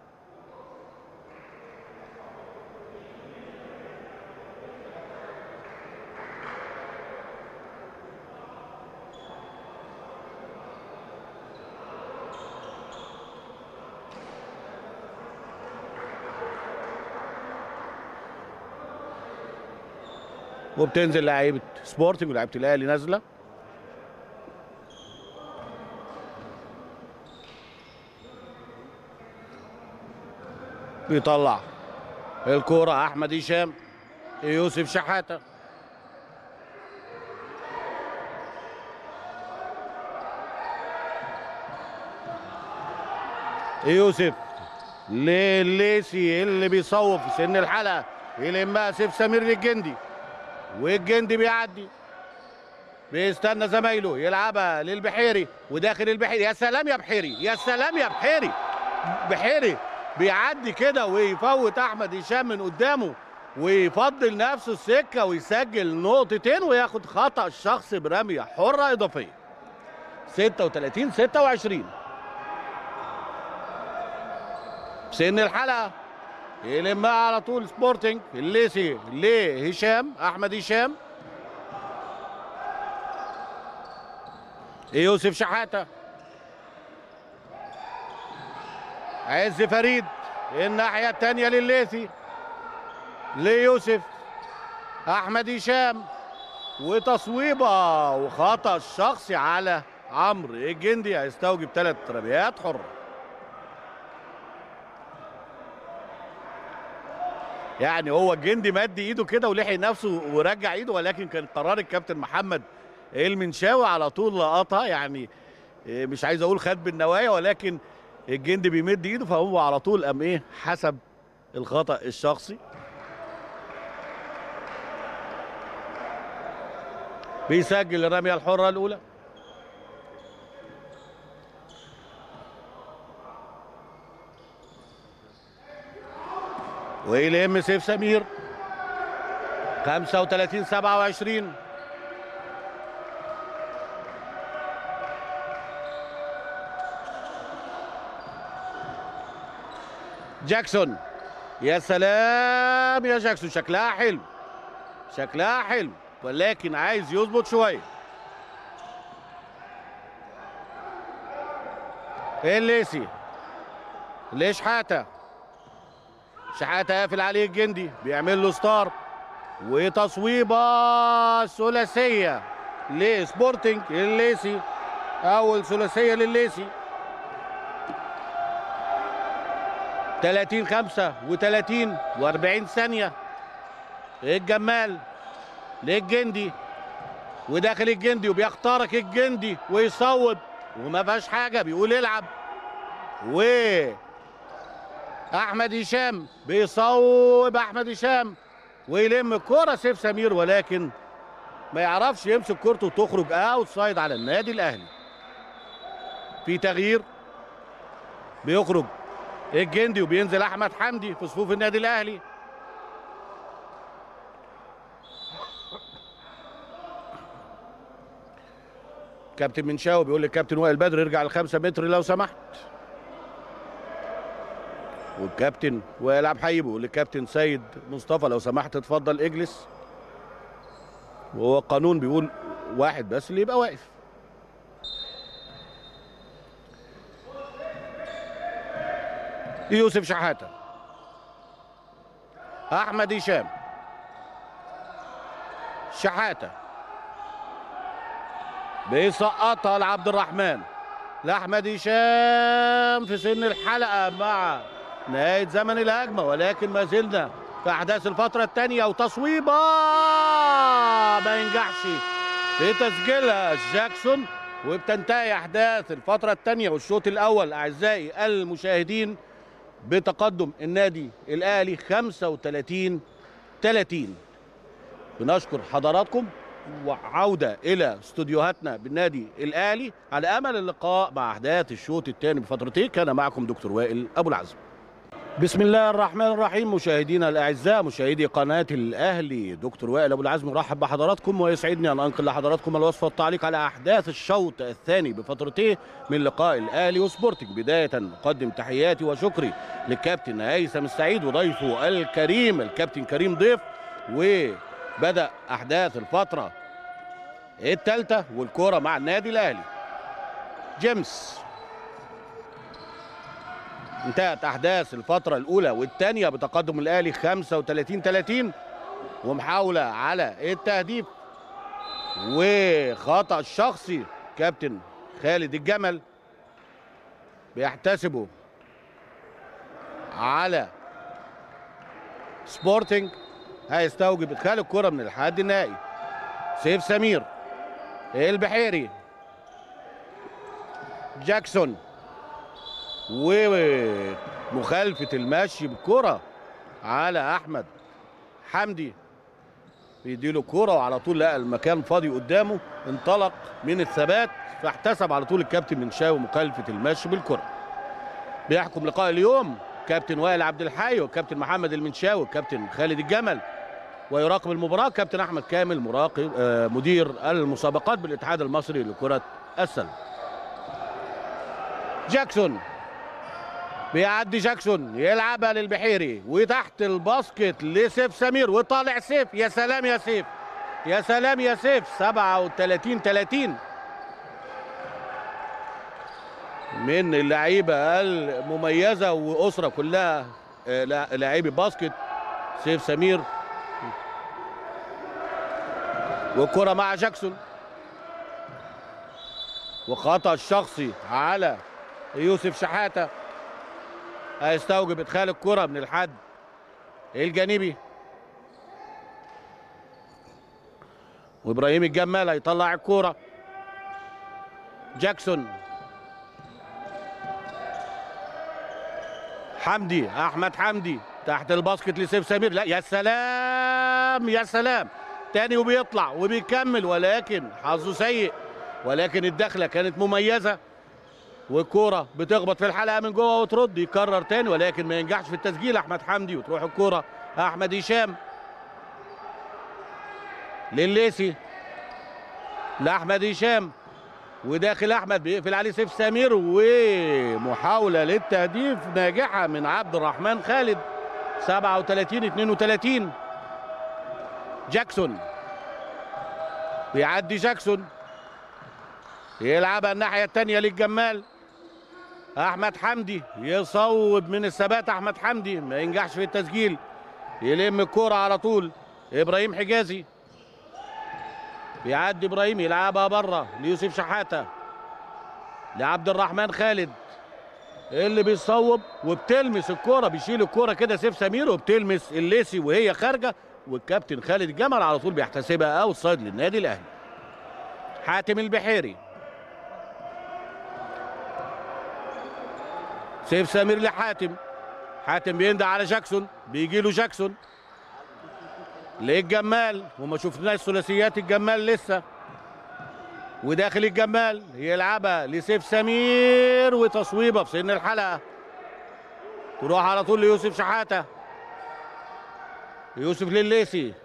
وبتنزل لعيبه سبورتنج ولاعيبه الاهلي نازله بيطلع الكوره احمد هشام يوسف شحاته يوسف لليسي اللي بيصوف في سن الحلقه يلمها سيف سمير للجندي والجندي بيعدي بيستنى زمايله يلعبها للبحيري وداخل البحيري يا سلام يا بحيري يا سلام يا بحيري بحيري بيعدي كده ويفوت احمد هشام من قدامه ويفضل نفسه السكه ويسجل نقطتين وياخد خطا الشخص برميه حره اضافيه 36 26 سن الحلقه يلمها على طول سبورتنج الليسي لهشام احمد هشام يوسف شحاته عز فريد الناحيه الثانيه لليثي ليوسف احمد هشام وتصويبه وخطا الشخصي على عمرو الجندي هيستوجب ثلاث رميات حره يعني هو الجندي مد ايده كده ولحق نفسه ورجع ايده ولكن كان قرار الكابتن محمد المنشاوي على طول لقطها يعني مش عايز اقول خد بالنوايا ولكن الجندي بيمد ايده فهو على طول قام ايه حسب الخطا الشخصي بيسجل الرميه الحره الاولى ويلم سيف سمير 35 27 جاكسون يا سلام يا جاكسون شكلها حلو شكلها حلو ولكن عايز يظبط شويه الليسي ليش حاته شحاته قافل عليه الجندي بيعمل له ستار وتصويبه ثلاثيه لسبورتنج الليسي اول ثلاثيه لليسي 30 35 و40 ثانيه الجمال للجندي وداخل الجندي وبيخترق الجندي ويصوب وما فيهاش حاجه بيقول العب و احمد هشام بيصوب احمد هشام ويلم الكرة سيف سمير ولكن ما يعرفش يمسك كورته وتخرج اوت سايد على النادي الاهلي في تغيير بيخرج الجندي وبينزل احمد حمدي في صفوف النادي الاهلي كابتن منشاوي بيقول للكابتن وائل بدر ارجع الخمسة متر لو سمحت والكابتن وائل عبد الحي بيقول للكابتن سيد مصطفى لو سمحت اتفضل اجلس وهو القانون بيقول واحد بس اللي يبقى واقف يوسف شحاته احمد هشام شحاته بيسقطها لعبد الرحمن لاحمد هشام في سن الحلقه مع نهايه زمن الهجمه ولكن ما زلنا في احداث الفتره الثانيه وتصويبه ما ينجحش في تسجيلها جاكسون وبتنتهي احداث الفتره الثانيه والشوط الاول اعزائي المشاهدين بتقدم النادي الاهلي 35 30 بنشكر حضراتكم وعودة إلى استوديوهاتنا بالنادي الأهلي على أمل اللقاء مع أحداث الشوط الثاني بفترتين كان معكم دكتور وائل أبو العزم بسم الله الرحمن الرحيم مشاهدينا الاعزاء مشاهدي قناه الاهلي دكتور وائل ابو العزم مرحب بحضراتكم ويسعدني ان انقل لحضراتكم الوصف والتعليق على احداث الشوط الثاني بفترتين من لقاء الاهلي وسبورتنج بدايه اقدم تحياتي وشكري للكابتن هيثم السعيد وضيفه الكريم الكابتن كريم ضيف وبدا احداث الفتره الثالثه والكره مع النادي الاهلي جيمس انتهت احداث الفتره الاولى والثانيه بتقدم الاهلي 35 30 ومحاوله على التهديف وخطا شخصي كابتن خالد الجمل بيحتسبه على سبورتنج هيستوجب ادخال الكره من الحد النهائي سيف سمير البحيري جاكسون ومخالفة المشي بالكرة على أحمد حمدي بيديله كرة وعلى طول لقى المكان فاضي قدامه انطلق من الثبات فاحتسب على طول الكابتن منشاوي مخالفة المشي بالكرة بيحكم لقاء اليوم كابتن وائل عبد الحي والكابتن محمد المنشاوي والكابتن خالد الجمل ويراقب المباراة كابتن أحمد كامل مراقب آه مدير المسابقات بالاتحاد المصري لكرة السلة جاكسون بيعدي جاكسون يلعبها للبحيري وتحت الباسكت لسيف سمير وطالع سيف يا سلام يا سيف يا سلام يا سيف 37 30 من اللعيبه المميزه واسره كلها لاعبي باسكت سيف سمير والكره مع جاكسون وخطا الشخصي على يوسف شحاته هيستوجب ادخال الكره من الحد الجانبي وابراهيم الجمال هيطلع الكوره جاكسون حمدي احمد حمدي تحت الباسكت لسيف سمير لا يا سلام يا سلام تاني وبيطلع وبيكمل ولكن حظه سيء ولكن الدخله كانت مميزه والكوره بتخبط في الحلقه من جوه وترد يكرر تاني ولكن ما ينجحش في التسجيل احمد حمدي وتروح الكوره احمد هشام لليسي لاحمد هشام وداخل احمد بيقفل عليه سيف سمير ومحاوله للتهديف ناجحه من عبد الرحمن خالد 37 32 جاكسون بيعدي جاكسون يلعبها الناحيه الثانيه للجمال احمد حمدي يصوب من الثبات احمد حمدي ما ينجحش في التسجيل يلم الكوره على طول ابراهيم حجازي بيعدي ابراهيم يلعبها بره ليوسف شحاته لعبد الرحمن خالد اللي بيصوب وبتلمس الكوره بيشيل الكوره كده سيف سمير وبتلمس الليسي وهي خارجه والكابتن خالد الجمل على طول بيحتسبها اوت سايد للنادي الاهلي حاتم البحيري سيف سمير لحاتم حاتم بيندى على جاكسون بيجي له جاكسون للجمال وما شفناش ثلاثيات الجمال لسه وداخل الجمال يلعبها لسيف سمير وتصويبه في سن الحلقه تروح على طول ليوسف شحاته يوسف لليسي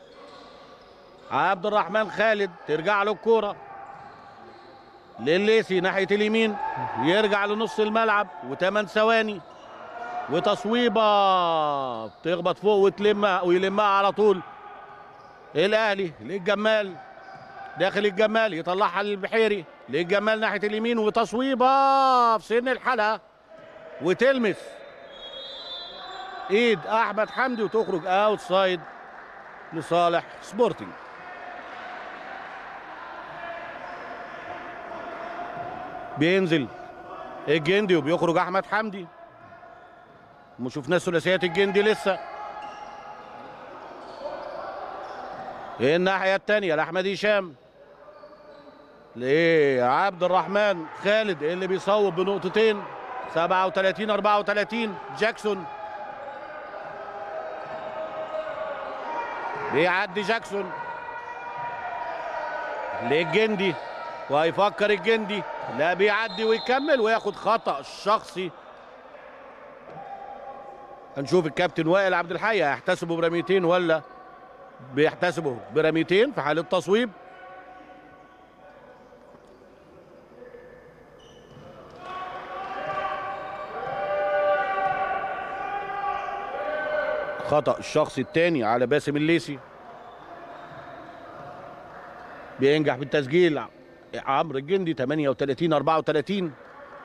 عبد الرحمن خالد ترجع له الكوره لليسي ناحيه اليمين يرجع لنص الملعب وثمان ثواني وتصويبه بتخبط فوق وتلمها ويلمها على طول الاهلي للجمال داخل الجمال يطلعها للبحيري للجمال ناحيه اليمين وتصويبه في سن الحلقه وتلمس ايد احمد حمدي وتخرج اوت سايد لصالح سبورتنج بينزل الجندي وبيخرج احمد حمدي ما شفناش ثلاثيات الجندي لسه الناحيه الثانيه لاحمد هشام لعبد الرحمن خالد اللي بيصوب بنقطتين 37 34 جاكسون بيعدي جاكسون للجندي وهيفكر الجندي لا بيعدي ويكمل وياخد خطأ شخصي هنشوف الكابتن وائل عبد الحي هيحتسبه برميتين ولا بيحتسبه برميتين في حالة تصويب خطأ الشخص الثاني على باسم الليسي بينجح بالتسجيل عمرو الجندي 38 34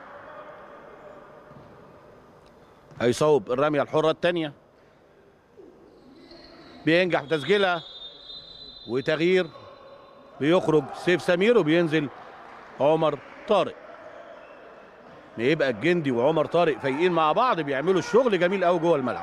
هيصوب الرميه الحره الثانيه بينجح بتسجيلها وتغيير بيخرج سيف سمير وبينزل عمر طارق يبقى الجندي وعمر طارق فايقين مع بعض بيعملوا الشغل جميل قوي جوه الملعب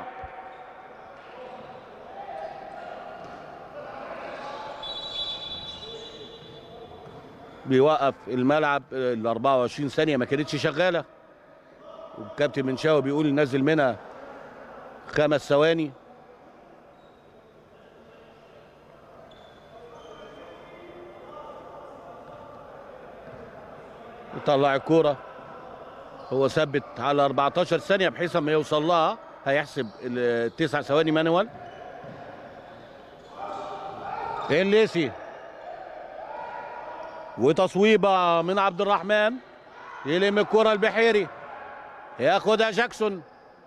بيوقف الملعب ال 24 ثانيه ما كانتش شغاله والكابتن منشاوي بيقول نزل منها خمس ثواني يطلع الكوره هو ثبت على 14 ثانيه بحيث اما يوصل لها هيحسب التسع ثواني مانوال الليسي وتصويبه من عبد الرحمن يلم الكره البحيري ياخدها جاكسون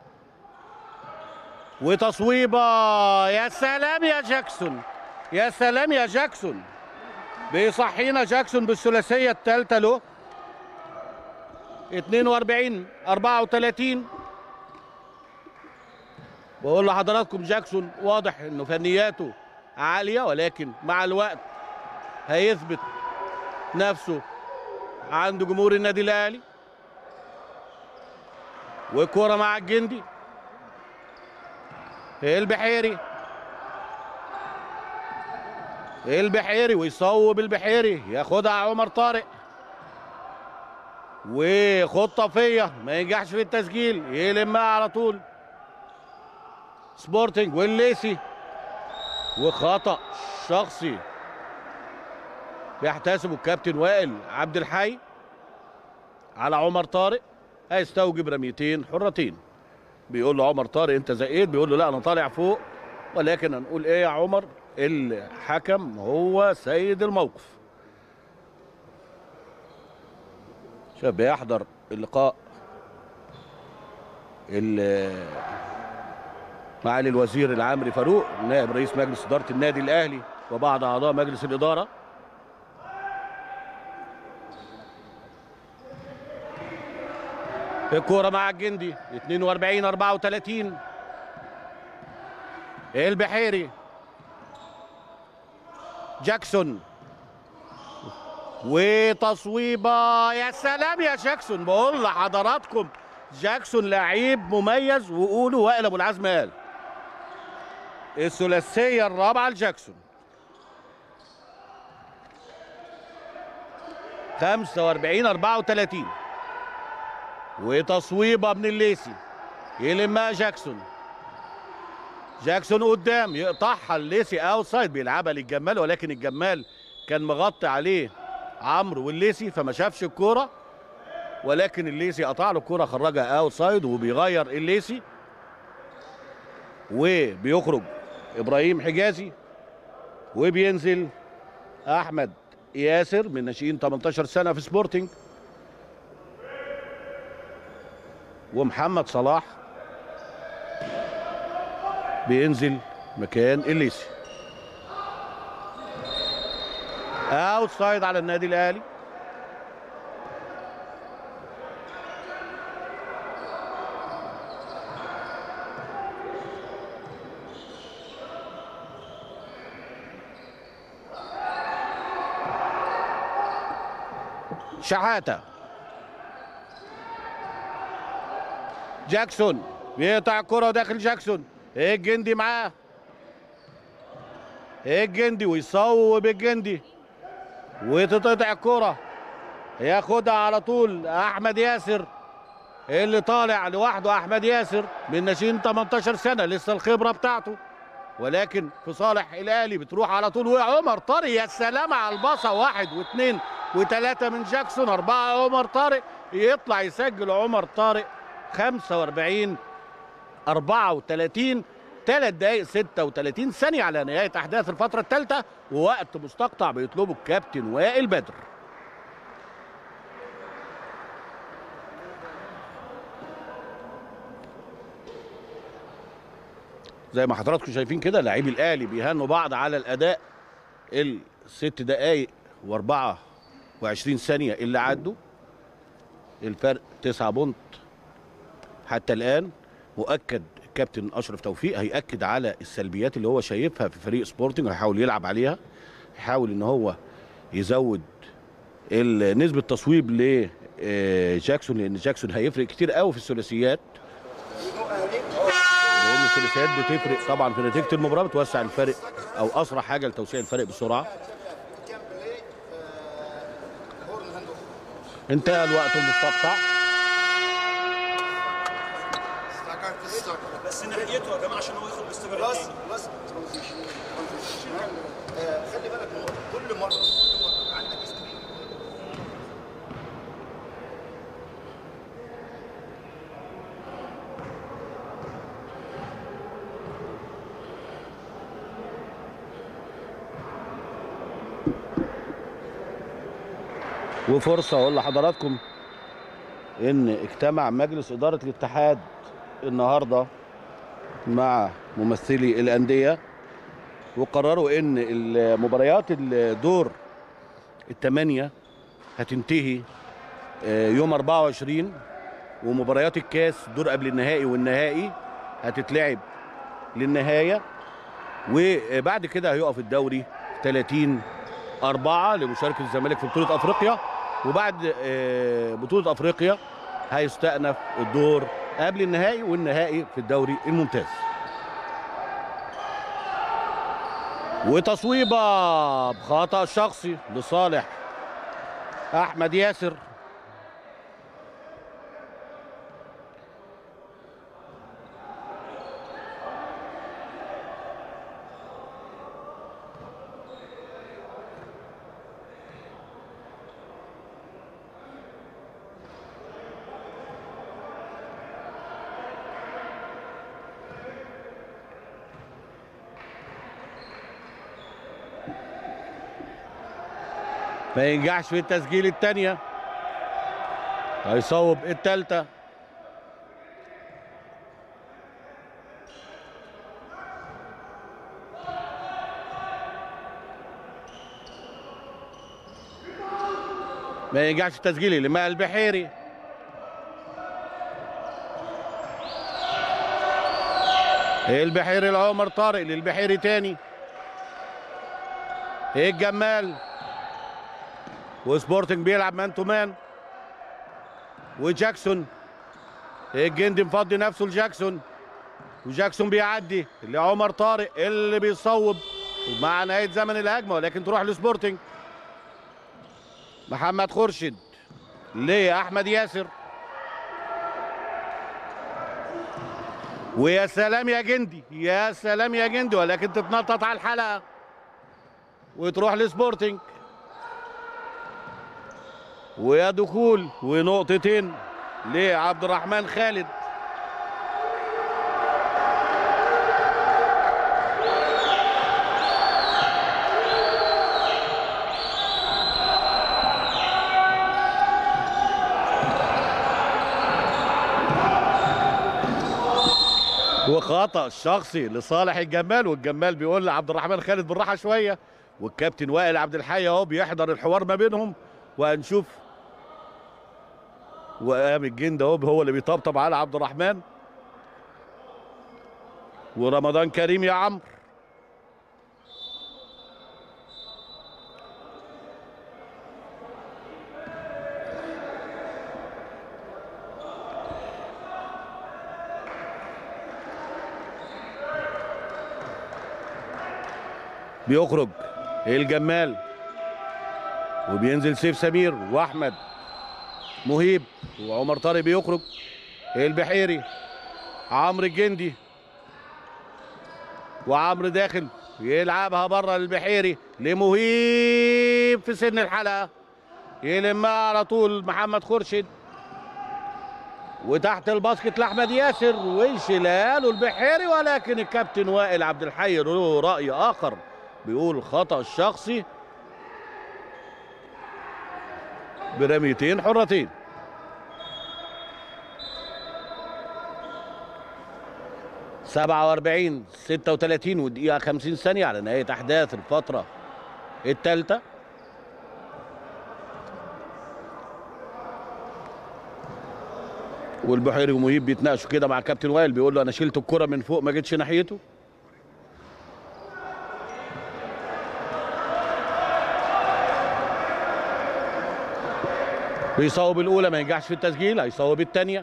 وتصويبه يا سلام يا جاكسون يا سلام يا جاكسون بيصحينا جاكسون بالثلاثيه الثالثه له 42 34 بقول لحضراتكم جاكسون واضح انه فنياته عاليه ولكن مع الوقت هيثبت نفسه عند جمهور النادي الاهلي وكرة مع الجندي البحيري البحيري ويصوب البحيري ياخدها عمر طارق وخطة فيا ما ينجحش في التسجيل يلمها على طول سبورتنج والليسي وخطأ شخصي بيحتسبه الكابتن وائل عبد الحي على عمر طارق هيستوجب رميتين حرتين بيقول له عمر طارق انت زقيت بيقول له لا انا طالع فوق ولكن هنقول ايه يا عمر الحكم هو سيد الموقف شاب بيحضر اللقاء معالي الوزير العامري فاروق نائب رئيس مجلس اداره النادي الاهلي وبعض اعضاء مجلس الاداره الكوره مع الجندي 42 34 البحيري جاكسون وتصويبه يا سلام يا جاكسون بقول لحضراتكم جاكسون لعيب مميز وقولوا وائل ابو العزم قال الثلاثيه الرابعه لجاكسون 45 34 وتصويبه من الليسي يلمها جاكسون جاكسون قدام يقطعها الليسي اوتسايد بيلعبها للجمال ولكن الجمال كان مغطي عليه عمرو والليسي فما شافش الكوره ولكن الليسي قطع له الكوره خرجها اوتسايد وبيغير الليسي وبيخرج ابراهيم حجازي وبينزل احمد ياسر من ناشئين 18 سنه في سبورتنج ومحمد صلاح بينزل مكان الليسي اوتسايد على النادي الاهلي شحاته جاكسون بيقطع الكرة داخل جاكسون ايه الجندي معاه ايه الجندي ويصوب الجندي وتتقطع الكرة ياخدها على طول احمد ياسر اللي طالع لوحده احمد ياسر من ناشئين 18 سنة لسه الخبرة بتاعته ولكن في صالح الاهلي بتروح على طول وعمر طارق يا سلام على الباصة واحد واثنين وثلاثة من جاكسون أربعة عمر طارق يطلع يسجل عمر طارق 45 34 ثلاث دقائق 36 ثانية على نهاية أحداث الفترة الثالثة ووقت مستقطع بيطلبه الكابتن وائل بدر زي ما حضراتكم شايفين كده لاعبي الاهلي بيهنوا بعض على الاداء الست دقائق و24 ثانيه اللي عدوا الفرق 9 بونت حتى الان مؤكد الكابتن اشرف توفيق هياكد على السلبيات اللي هو شايفها في فريق سبورتنج هيحاول يلعب عليها يحاول ان هو يزود ال- نسبه تصويب لجاكسون لان جاكسون هيفرق كتير قوي في الثلاثيات لان الثلاثيات بتفرق طبعا في نتيجه المباراه بتوسع الفرق او اسرع حاجه لتوسيع الفرق بسرعه انتهى الوقت المستقطع بس ناحيته يا جماعه عشان هو ياخد باستمرار بلس بلس ترانزيشن خلي بالك من نقطة. كل مرة كل مرة عندك سكرين وفرصه اقول لحضراتكم ان اجتمع مجلس اداره الاتحاد النهارده مع ممثلي الانديه وقرروا ان المباريات الدور الثمانيه هتنتهي آه، يوم 24 ومباريات الكاس دور قبل النهائي والنهائي هتتلعب للنهايه وبعد كده هيقف الدوري 30 أربعة لمشاركة الزمالك في بطولة أفريقيا وبعد آه، بطولة أفريقيا هيستأنف الدور قبل النهائي والنهائي في الدوري الممتاز وتصويبة بخطأ شخصي لصالح أحمد ياسر ما ينجحش في التسجيل الثانية هيصوب الثالثة ما ينجحش في التسجيل اللي البحيري البحيري لعمر طارق للبحيري تاني الجمال وسبورتنج بيلعب مان تو مان وجاكسون الجندي مفضي نفسه لجاكسون وجاكسون بيعدي لعمر طارق اللي بيصوب مع نهايه زمن الهجمه ولكن تروح لسبورتنج محمد خورشيد لاحمد ياسر ويا سلام يا جندي يا سلام يا جندي ولكن تتنطط على الحلقه وتروح لسبورتنج ويا دخول ونقطتين لعبد الرحمن خالد وخطا شخصي لصالح الجمال والجمال بيقول لعبد الرحمن خالد بالراحه شويه والكابتن وائل عبد الحي اهو بيحضر الحوار ما بينهم وهنشوف وقام الجند اهو هو اللي بيطبطب على عبد الرحمن ورمضان كريم يا عمرو بيخرج الجمال وبينزل سيف سمير واحمد مهيب وعمر طارق بيخرج البحيري عمرو الجندي وعمرو داخل يلعبها بره للبحيري لمهيب في سن الحلقه يلمها على طول محمد خورشيد وتحت الباسكت لاحمد ياسر وانشلاله البحيري ولكن الكابتن وائل عبد الحي له راي اخر بيقول خطا شخصي برميتين حرتين سبعة واربعين ستة وتلاتين ودقيقة خمسين ثانية على نهاية أحداث الفترة الثالثة والبحيري ومهيب بيتناقشوا كده مع كابتن وائل بيقول له انا شلت الكرة من فوق ما جيتش ناحيته بيصوب الاولى ما ينجحش في التسجيل هيصوب الثانيه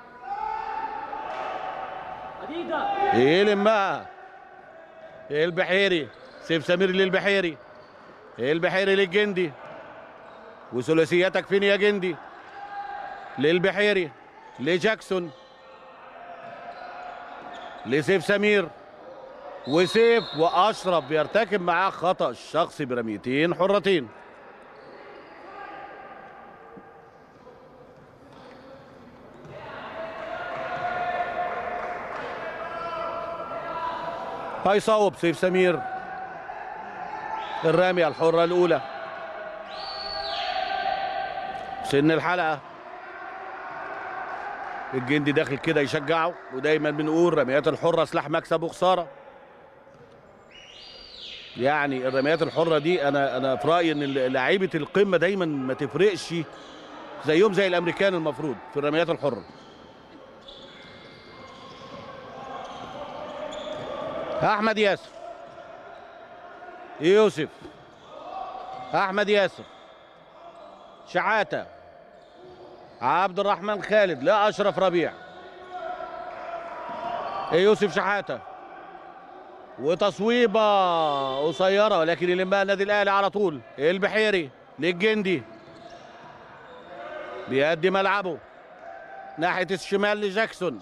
يلمها البحيري سيف سمير للبحيري البحيري للجندي وثلاثياتك فين يا جندي للبحيري لجاكسون لسيف سمير وسيف واشرف بيرتكب معاه خطا شخصي برميتين حرتين هيصوب سيف سمير الرامية الحرة الأولى سن الحلقة الجندي داخل كده يشجعه ودايما بنقول رميات الحرة سلاح مكسب وخسارة يعني الرميات الحرة دي أنا أنا في رأيي إن لعيبة القمة دايما ما تفرقش زيهم زي الأمريكان المفروض في الرميات الحرة احمد ياسر يوسف احمد ياسر شعاته عبد الرحمن خالد لا اشرف ربيع يوسف شحاته وتصويبه قصيره ولكن يلمها النادي الاهلي على طول البحيري للجندي بيأدي ملعبه ناحيه الشمال لجاكسون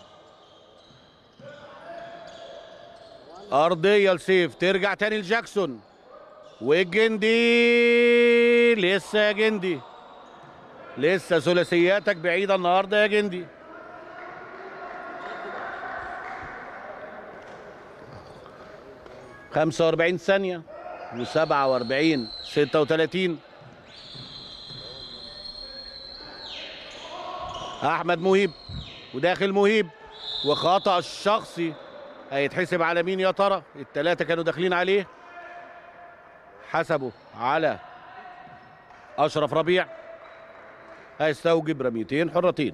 أرضية لسيف ترجع تاني لجاكسون والجندي لسه يا جندي لسه ثلاثياتك بعيدة النهاردة يا جندي خمسة وأربعين ثانية وسبعة وأربعين ستة وتلاتين أحمد مهيب وداخل مهيب وخطأ الشخصي هيتحسب على مين يا ترى التلاتة كانوا داخلين عليه حسبوا على أشرف ربيع هيستوجب رميتين حرتين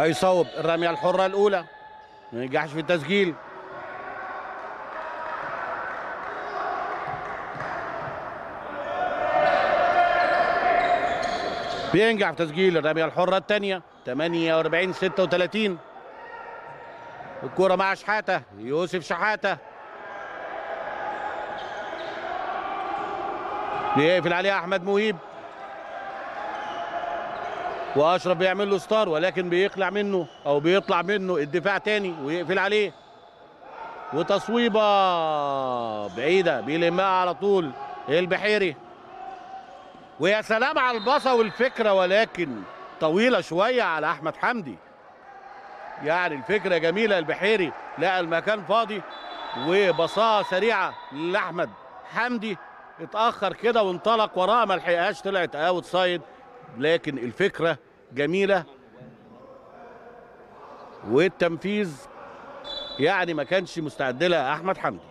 هيصوب الرميه الحره الاولى ما ينجحش في التسجيل بينجح في تسجيل الرميه الحره الثانيه 48 36 الكرة مع شحاتة يوسف شحاتة بيقفل عليه أحمد مهيب وأشرف بيعمل له ستار ولكن بيقلع منه أو بيطلع منه الدفاع تاني ويقفل عليه وتصويبة بعيدة بيلمها على طول البحيري ويا سلام على البصة والفكرة ولكن طويلة شوية على أحمد حمدي يعني الفكرة جميلة البحيري لقى المكان فاضي وبصاها سريعة لأحمد حمدي اتأخر كده وانطلق وراه ما لحقهاش طلعت اوت سايد لكن الفكرة جميلة والتنفيذ يعني ما كانش مستعد لها أحمد حمدي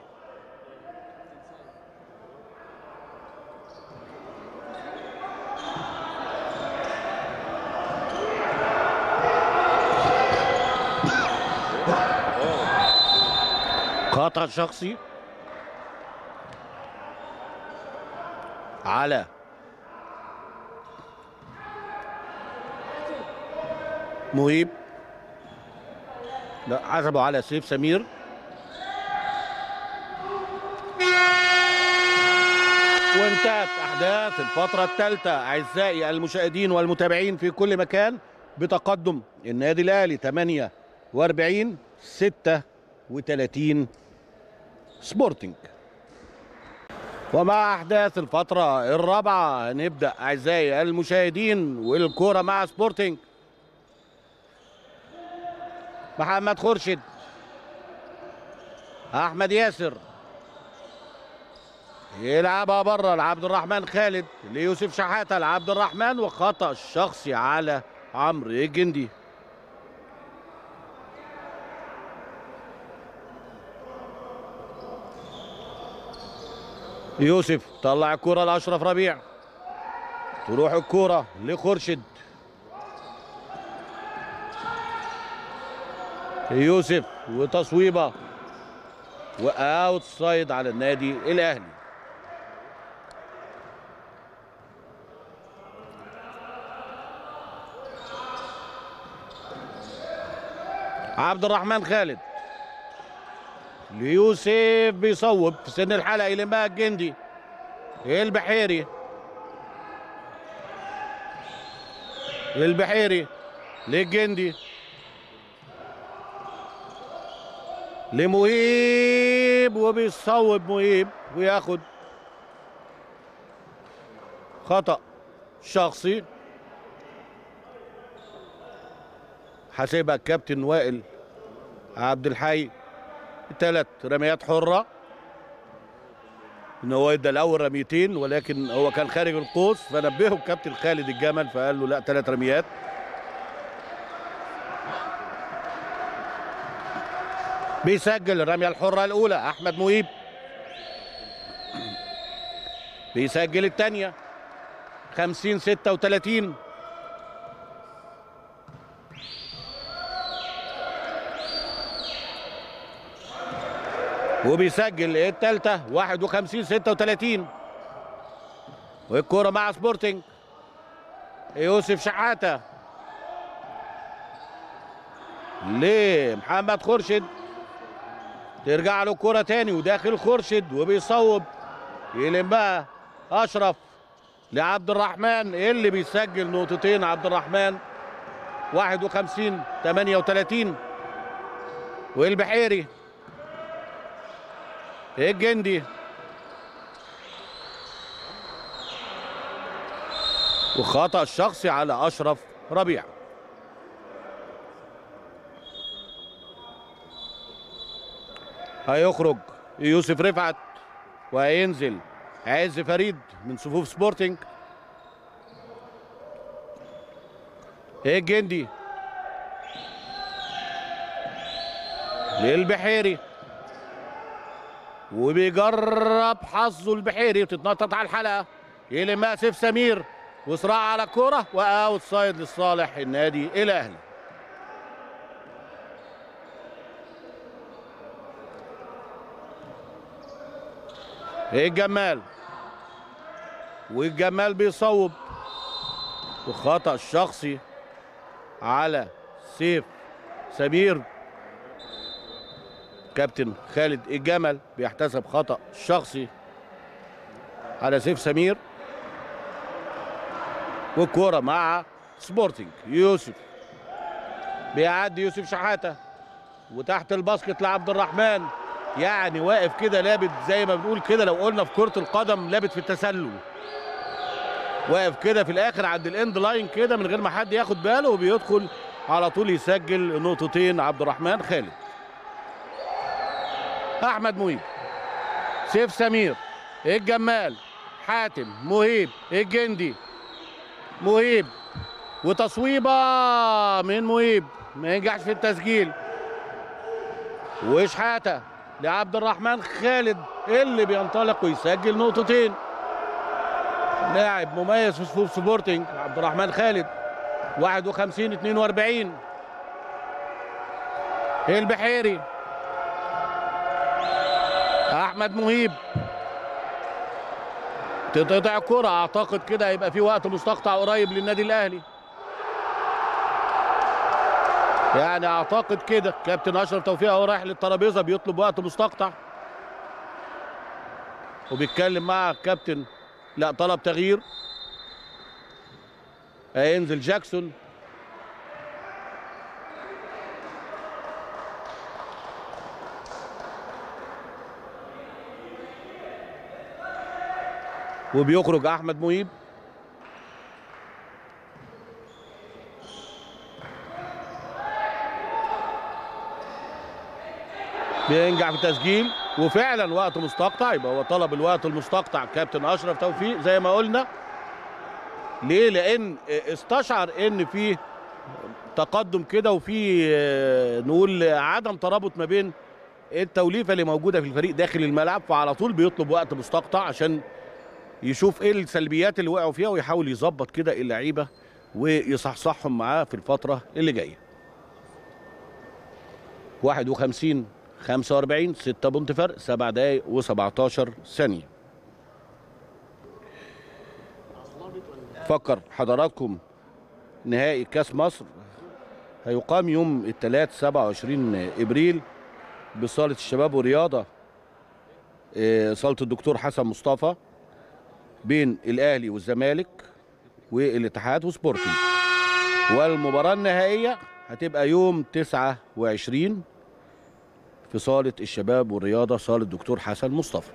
خطأ شخصي على مهيب لا حسبه على سيف سمير وانتهت احداث الفتره الثالثه اعزائي المشاهدين والمتابعين في كل مكان بتقدم النادي الاهلي 48 36 سبورتنج ومع احداث الفتره الرابعه نبدا اعزائي المشاهدين والكوره مع سبورتنج محمد خورشيد احمد ياسر يلعبها بره لعبد الرحمن خالد ليوسف شحاته لعبد الرحمن وخطا شخصي على عمرو الجندي يوسف طلع الكرة لأشرف ربيع تروح الكرة لخورشيد يوسف وتصويبة واوت سايد على النادي الاهلي عبد الرحمن خالد ليوسف بيصوب في سن الحلقه يلمها الجندي البحيري البحيري للجندي لمهيب وبيصوب مهيب وياخد خطأ شخصي حاسبها الكابتن وائل عبد الحي ثلاث رميات حرة ان هو ادى الاول رميتين ولكن هو كان خارج القوس فنبهه الكابتن خالد الجمل فقال له لا ثلاث رميات بيسجل الرمية الحرة الأولى أحمد مهيب بيسجل الثانية 50 36 وبيسجل الثالثة 51 36 والكرة مع سبورتنج يوسف شحاتة لمحمد خورشيد ترجع له الكرة تاني وداخل خورشيد وبيصوب يلمها أشرف لعبد الرحمن اللي بيسجل نقطتين عبد الرحمن 51 38 والبحيري الجندي وخطأ شخصي على أشرف ربيع هيخرج يوسف رفعت وهينزل عز فريد من صفوف سبورتنج الجندي للبحيري وبيجرب حظه البحيري وتتنطط على الحلقه يلمها سيف سمير وصراع على الكوره واوت سايد لصالح النادي الاهلي الجمال والجمال بيصوب وخطأ شخصي على سيف سمير كابتن خالد الجمل بيحتسب خطأ شخصي على سيف سمير والكرة مع سبورتنج يوسف بيعدي يوسف شحاتة وتحت الباسكت لعبد الرحمن يعني واقف كده لابد زي ما بنقول كده لو قلنا في كرة القدم لابد في التسلل واقف كده في الاخر عند الاند لاين كده من غير ما حد ياخد باله وبيدخل على طول يسجل نقطتين عبد الرحمن خالد احمد مهيب سيف سمير الجمال حاتم مهيب الجندي مهيب وتصويبه من مهيب ما ينجحش في التسجيل وشحاته لعبد الرحمن خالد اللي بينطلق ويسجل نقطتين لاعب مميز في صفوف سبورتنج عبد الرحمن خالد 51 42 البحيري احمد مهيب تتقطع كرة اعتقد كده هيبقى في وقت مستقطع قريب للنادي الاهلي يعني اعتقد كده كابتن اشرف توفيق اهو رايح للترابيزه بيطلب وقت مستقطع وبيتكلم مع كابتن لا طلب تغيير هينزل جاكسون وبيخرج احمد مهيب بينجح في التسجيل وفعلا وقت مستقطع يبقى هو طلب الوقت المستقطع كابتن اشرف توفيق زي ما قلنا ليه لان استشعر ان في تقدم كده وفي آه، نقول عدم ترابط ما بين التوليفه اللي موجوده في الفريق داخل الملعب فعلى طول بيطلب وقت مستقطع عشان يشوف ايه السلبيات اللي وقعوا فيها ويحاول يظبط كده اللعيبه ويصحصحهم معاه في الفتره اللي جايه 51 45 6 بونت فرق 7 دقايق و17 ثانيه فكر حضراتكم نهائي كاس مصر هيقام يوم الثلاث 27 ابريل بصاله الشباب والرياضه آه، صاله الدكتور حسن مصطفى بين الاهلي والزمالك والاتحاد وسبورتنج والمباراه النهائيه هتبقى يوم 29 في صاله الشباب والرياضه صاله الدكتور حسن مصطفى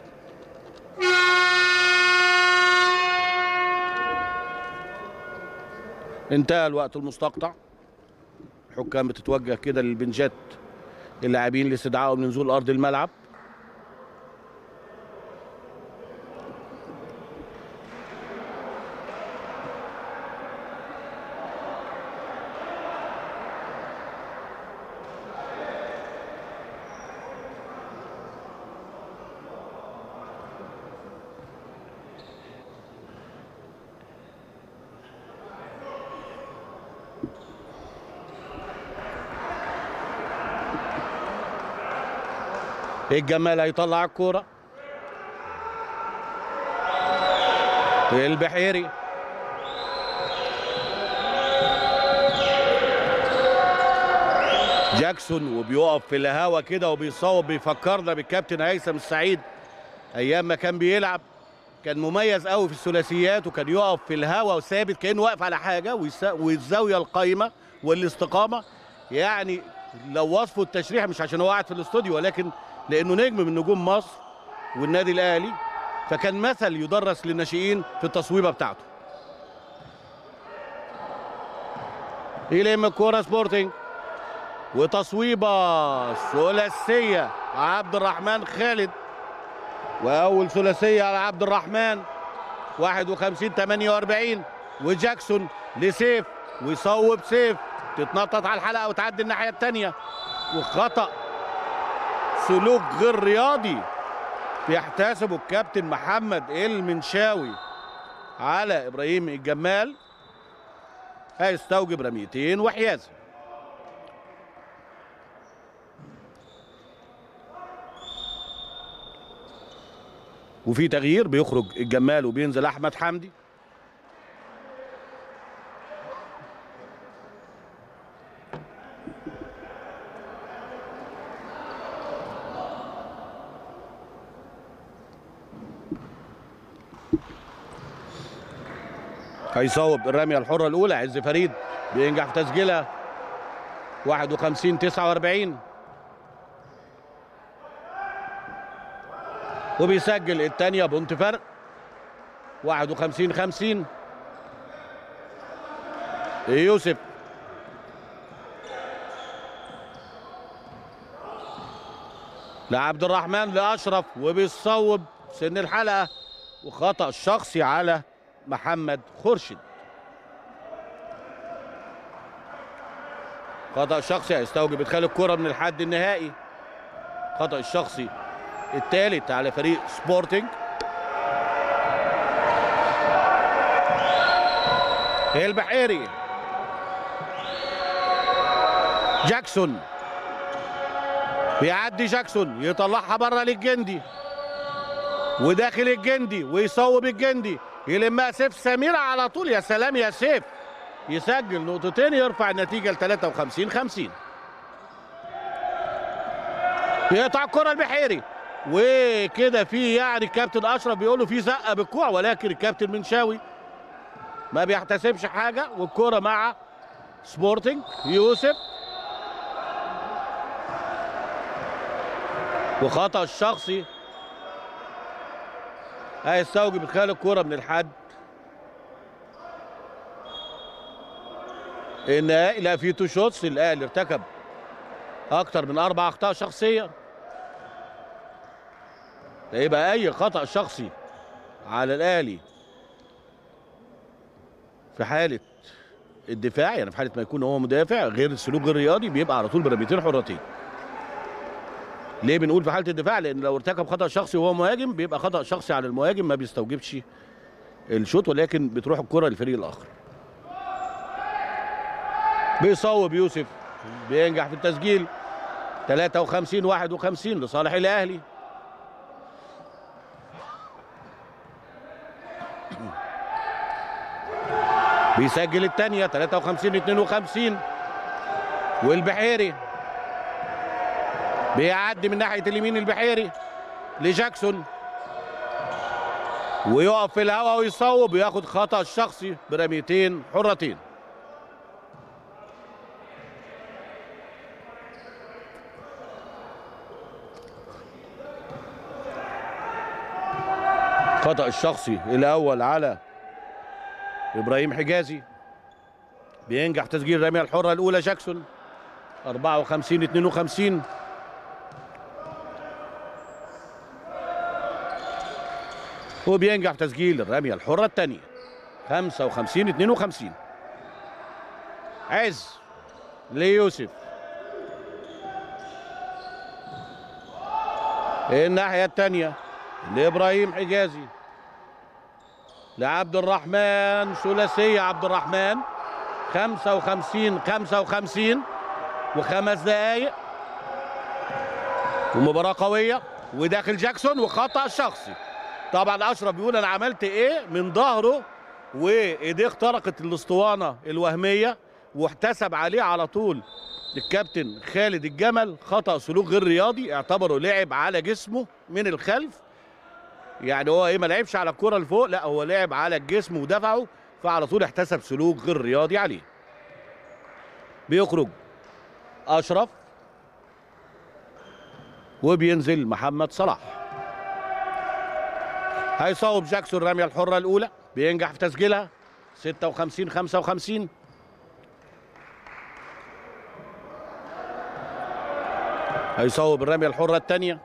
انتهى الوقت المستقطع الحكام بتتوجه كده للبنجات اللاعبين لاستدعائهم لنزول ارض الملعب الجمال هيطلع الكوره البحيري جاكسون وبيقف في الهوا كده وبيصوب بيفكرنا بالكابتن هيثم السعيد ايام ما كان بيلعب كان مميز قوي في الثلاثيات وكان يقف في الهوا وثابت كانه واقف على حاجه ويس- والزاويه القايمه والاستقامه يعني لو وصفه التشريح مش عشان هو قاعد في الاستوديو ولكن لانه نجم من نجوم مصر والنادي الاهلي فكان مثل يدرس للناشئين في التصويبه بتاعته يلم الكوره سبورتنج وتصويبه ثلاثيه عبد الرحمن خالد واول ثلاثيه على عبد الرحمن 51 48 وجاكسون لسيف ويصوب سيف تتنطط على الحلقه وتعدي الناحيه الثانيه وخطأ سلوك غير رياضي بيحتسبه الكابتن محمد المنشاوي على ابراهيم الجمال هيستوجب رميتين وحيازه وفي تغيير بيخرج الجمال وبينزل احمد حمدي هيصوب الرميه الحره الاولى عز فريد بينجح في تسجيلها 51 49 وبيسجل الثانيه بونت فرق 51 50 يوسف لعبد الرحمن لاشرف وبيصوب سن الحلقه وخطا شخصي على محمد خورشيد خطا شخصي هيستوجب ادخال الكره من الحد النهائي خطا الشخصي الثالث على فريق سبورتنج البحيري جاكسون بيعدي جاكسون يطلعها بره للجندي وداخل الجندي ويصوب الجندي يلمها سيف سميرة على طول يا سلام يا سيف يسجل نقطتين يرفع النتيجة ل 53 50 يقطع الكرة البحيري وكده في يعني الكابتن اشرف بيقول له في زقه بالكوع ولكن الكابتن منشاوي ما بيحتسبش حاجه والكرة مع سبورتنج يوسف وخطا الشخصي هيستوجب ادخال الكرة من الحد النهائي لا في تو شوتس الاهلي ارتكب اكتر من اربع اخطاء شخصيه ده يبقى اي خطا شخصي على الاهلي في حاله الدفاع يعني في حاله ما يكون هو مدافع غير السلوك غير رياضي بيبقى على طول برميتين حرتين ليه بنقول في حاله الدفاع لان لو ارتكب خطا شخصي وهو مهاجم بيبقى خطا شخصي على المهاجم ما بيستوجبش الشوط ولكن بتروح الكره للفريق الاخر بيصوب يوسف بينجح في التسجيل 53 51 لصالح الاهلي بيسجل الثانيه 53 52 والبحيري بيعدي من ناحيه اليمين البحيري لجاكسون ويقف في الهواء ويصوب وياخد خطا شخصي برميتين حرتين خطأ الشخصي الأول على إبراهيم حجازي بينجح تسجيل الرمية الحرة الأولى جاكسون 54 52 وبينجح تسجيل الرمية الحرة الثانية 55 52 عز ليوسف الناحية الثانية لابراهيم حجازي لعبد الرحمن ثلاثيه عبد الرحمن 55 55 وخمس دقائق ومباراه قويه وداخل جاكسون وخطا شخصي طبعا اشرف بيقول انا عملت ايه من ظهره وايديه اخترقت الاسطوانه الوهميه واحتسب عليه على طول الكابتن خالد الجمل خطا سلوك غير رياضي اعتبره لعب على جسمه من الخلف يعني هو ايه ما لعبش على الكره لفوق لا هو لعب على الجسم ودفعه فعلى طول احتسب سلوك غير رياضي عليه بيخرج اشرف وبينزل محمد صلاح هيصوب جاكسون الرميه الحره الاولى بينجح في تسجيلها 56 55 هيصوب الرميه الحره الثانيه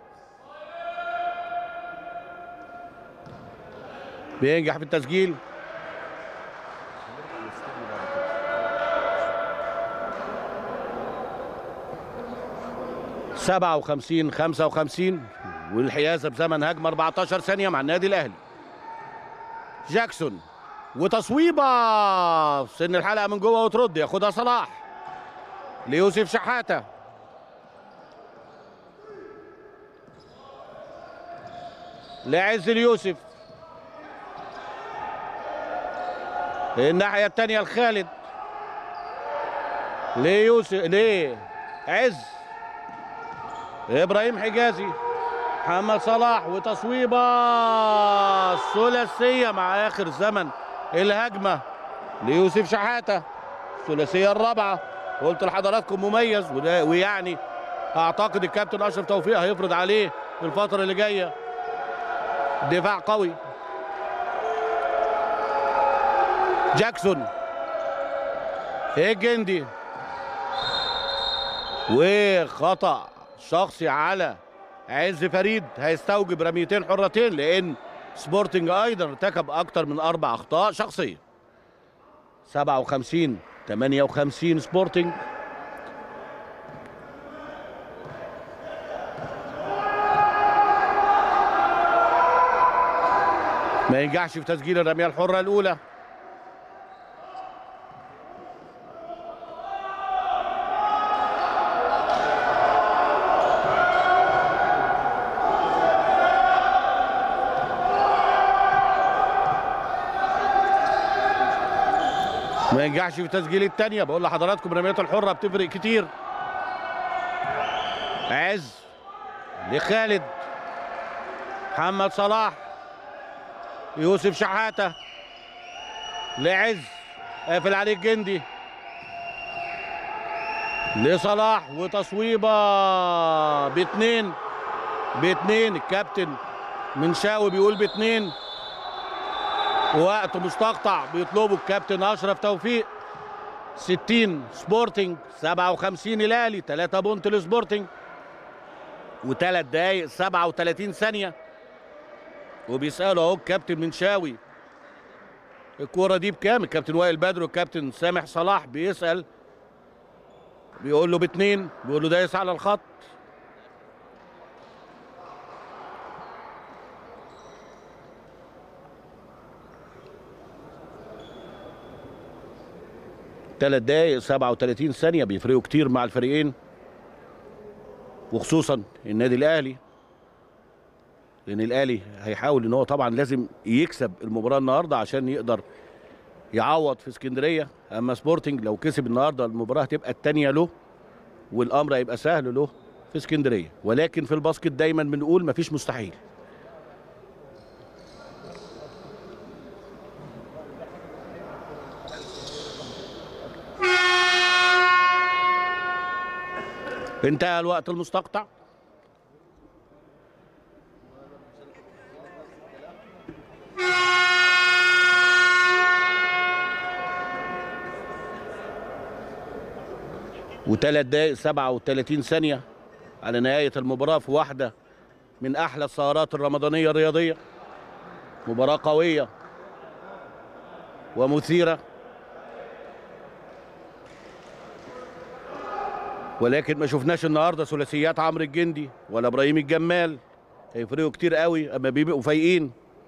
بينجح في التسجيل سبعة وخمسين خمسة وخمسين والحيازة بزمن هجمة 14 ثانية مع النادي الأهلي جاكسون وتصويبة في سن الحلقة من جوه وترد ياخدها صلاح ليوسف شحاتة لعز اليوسف الناحية التانية لخالد ليوسف ليه عز ابراهيم حجازي محمد صلاح وتصويبه ثلاثيه مع اخر زمن الهجمه ليوسف شحاته الثلاثيه الرابعه قلت لحضراتكم مميز وده ويعني اعتقد الكابتن اشرف توفيق هيفرض عليه في الفتره اللي جايه دفاع قوي جاكسون الجندي وخطأ شخصي على عز فريد هيستوجب رميتين حرتين لان سبورتنج ايضا ارتكب اكتر من اربع اخطاء شخصيه 57 58 سبورتنج ما ينجحش في تسجيل الرميه الحره الاولى ما ينجحش في تسجيل الثانية بقول لحضراتكم الرميات الحرة بتفرق كتير عز لخالد محمد صلاح يوسف شحاتة لعز قافل عليه الجندي لصلاح وتصويبة باتنين باتنين الكابتن منشاوي بيقول باتنين وقت مستقطع بيطلبه الكابتن اشرف توفيق 60 سبورتنج 57 الاهلي 3 بونت لسبورتنج وثلاث دقايق 37 ثانيه وبيسالوا اهو الكابتن منشاوي الكوره دي بكام الكابتن وائل بدر والكابتن سامح صلاح بيسال بيقول له باتنين بيقول له دايس على الخط ثلاث دقايق 37 ثانية بيفرقوا كتير مع الفريقين وخصوصا النادي الأهلي لأن الأهلي هيحاول إن هو طبعا لازم يكسب المباراة النهاردة عشان يقدر يعوض في اسكندرية أما سبورتنج لو كسب النهاردة المباراة هتبقى الثانية له والأمر هيبقى سهل له في اسكندرية ولكن في الباسكت دايما بنقول مفيش مستحيل انتهى الوقت المستقطع وثلاث دقائق 37 ثانية على نهاية المباراة في واحدة من أحلى السهرات الرمضانية الرياضية مباراة قوية ومثيرة ولكن ما شفناش النهارده ثلاثيات عمرو الجندي ولا ابراهيم الجمال هيفرقوا كتير قوي اما بيبقوا فايقين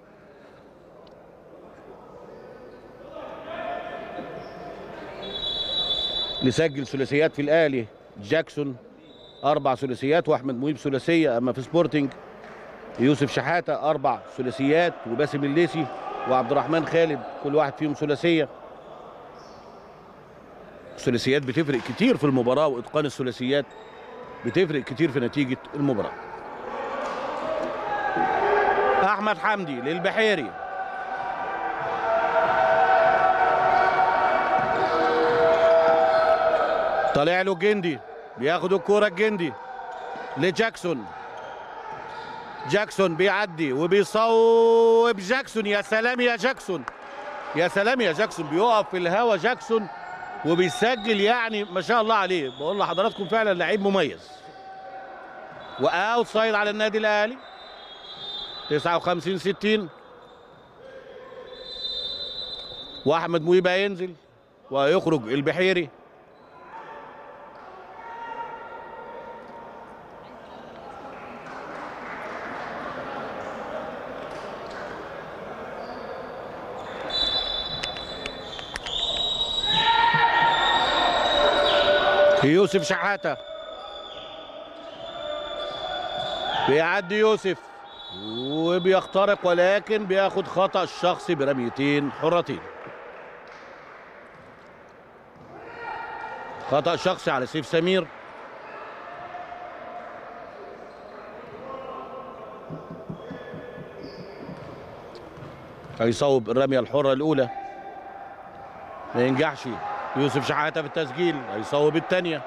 اللي سجل ثلاثيات في الاهلي جاكسون اربع ثلاثيات واحمد مهيب ثلاثيه اما في سبورتنج يوسف شحاته اربع ثلاثيات وباسم الليسي وعبد الرحمن خالد كل واحد فيهم ثلاثيه الثلاثيات بتفرق كتير في المباراة وإتقان الثلاثيات بتفرق كتير في نتيجة المباراة أحمد حمدي للبحيري طالع له الجندي بياخد الكورة الجندي لجاكسون جاكسون بيعدي وبيصوب جاكسون يا سلام يا جاكسون يا سلام يا جاكسون بيقف في الهوا جاكسون وبيسجل يعني ما شاء الله عليه بقول لحضراتكم فعلا لعيب مميز واوت سايد على النادي الاهلي 59 60 واحمد مويبه ينزل ويخرج البحيري يوسف شحاته بيعدي يوسف وبيخترق ولكن بياخد خطأ الشخصي برميتين حرتين خطأ شخصي على سيف سمير هيصوب الرمية الحرة الأولى ما ينجحش يوسف شحاتة في التسجيل هيصوب الثانية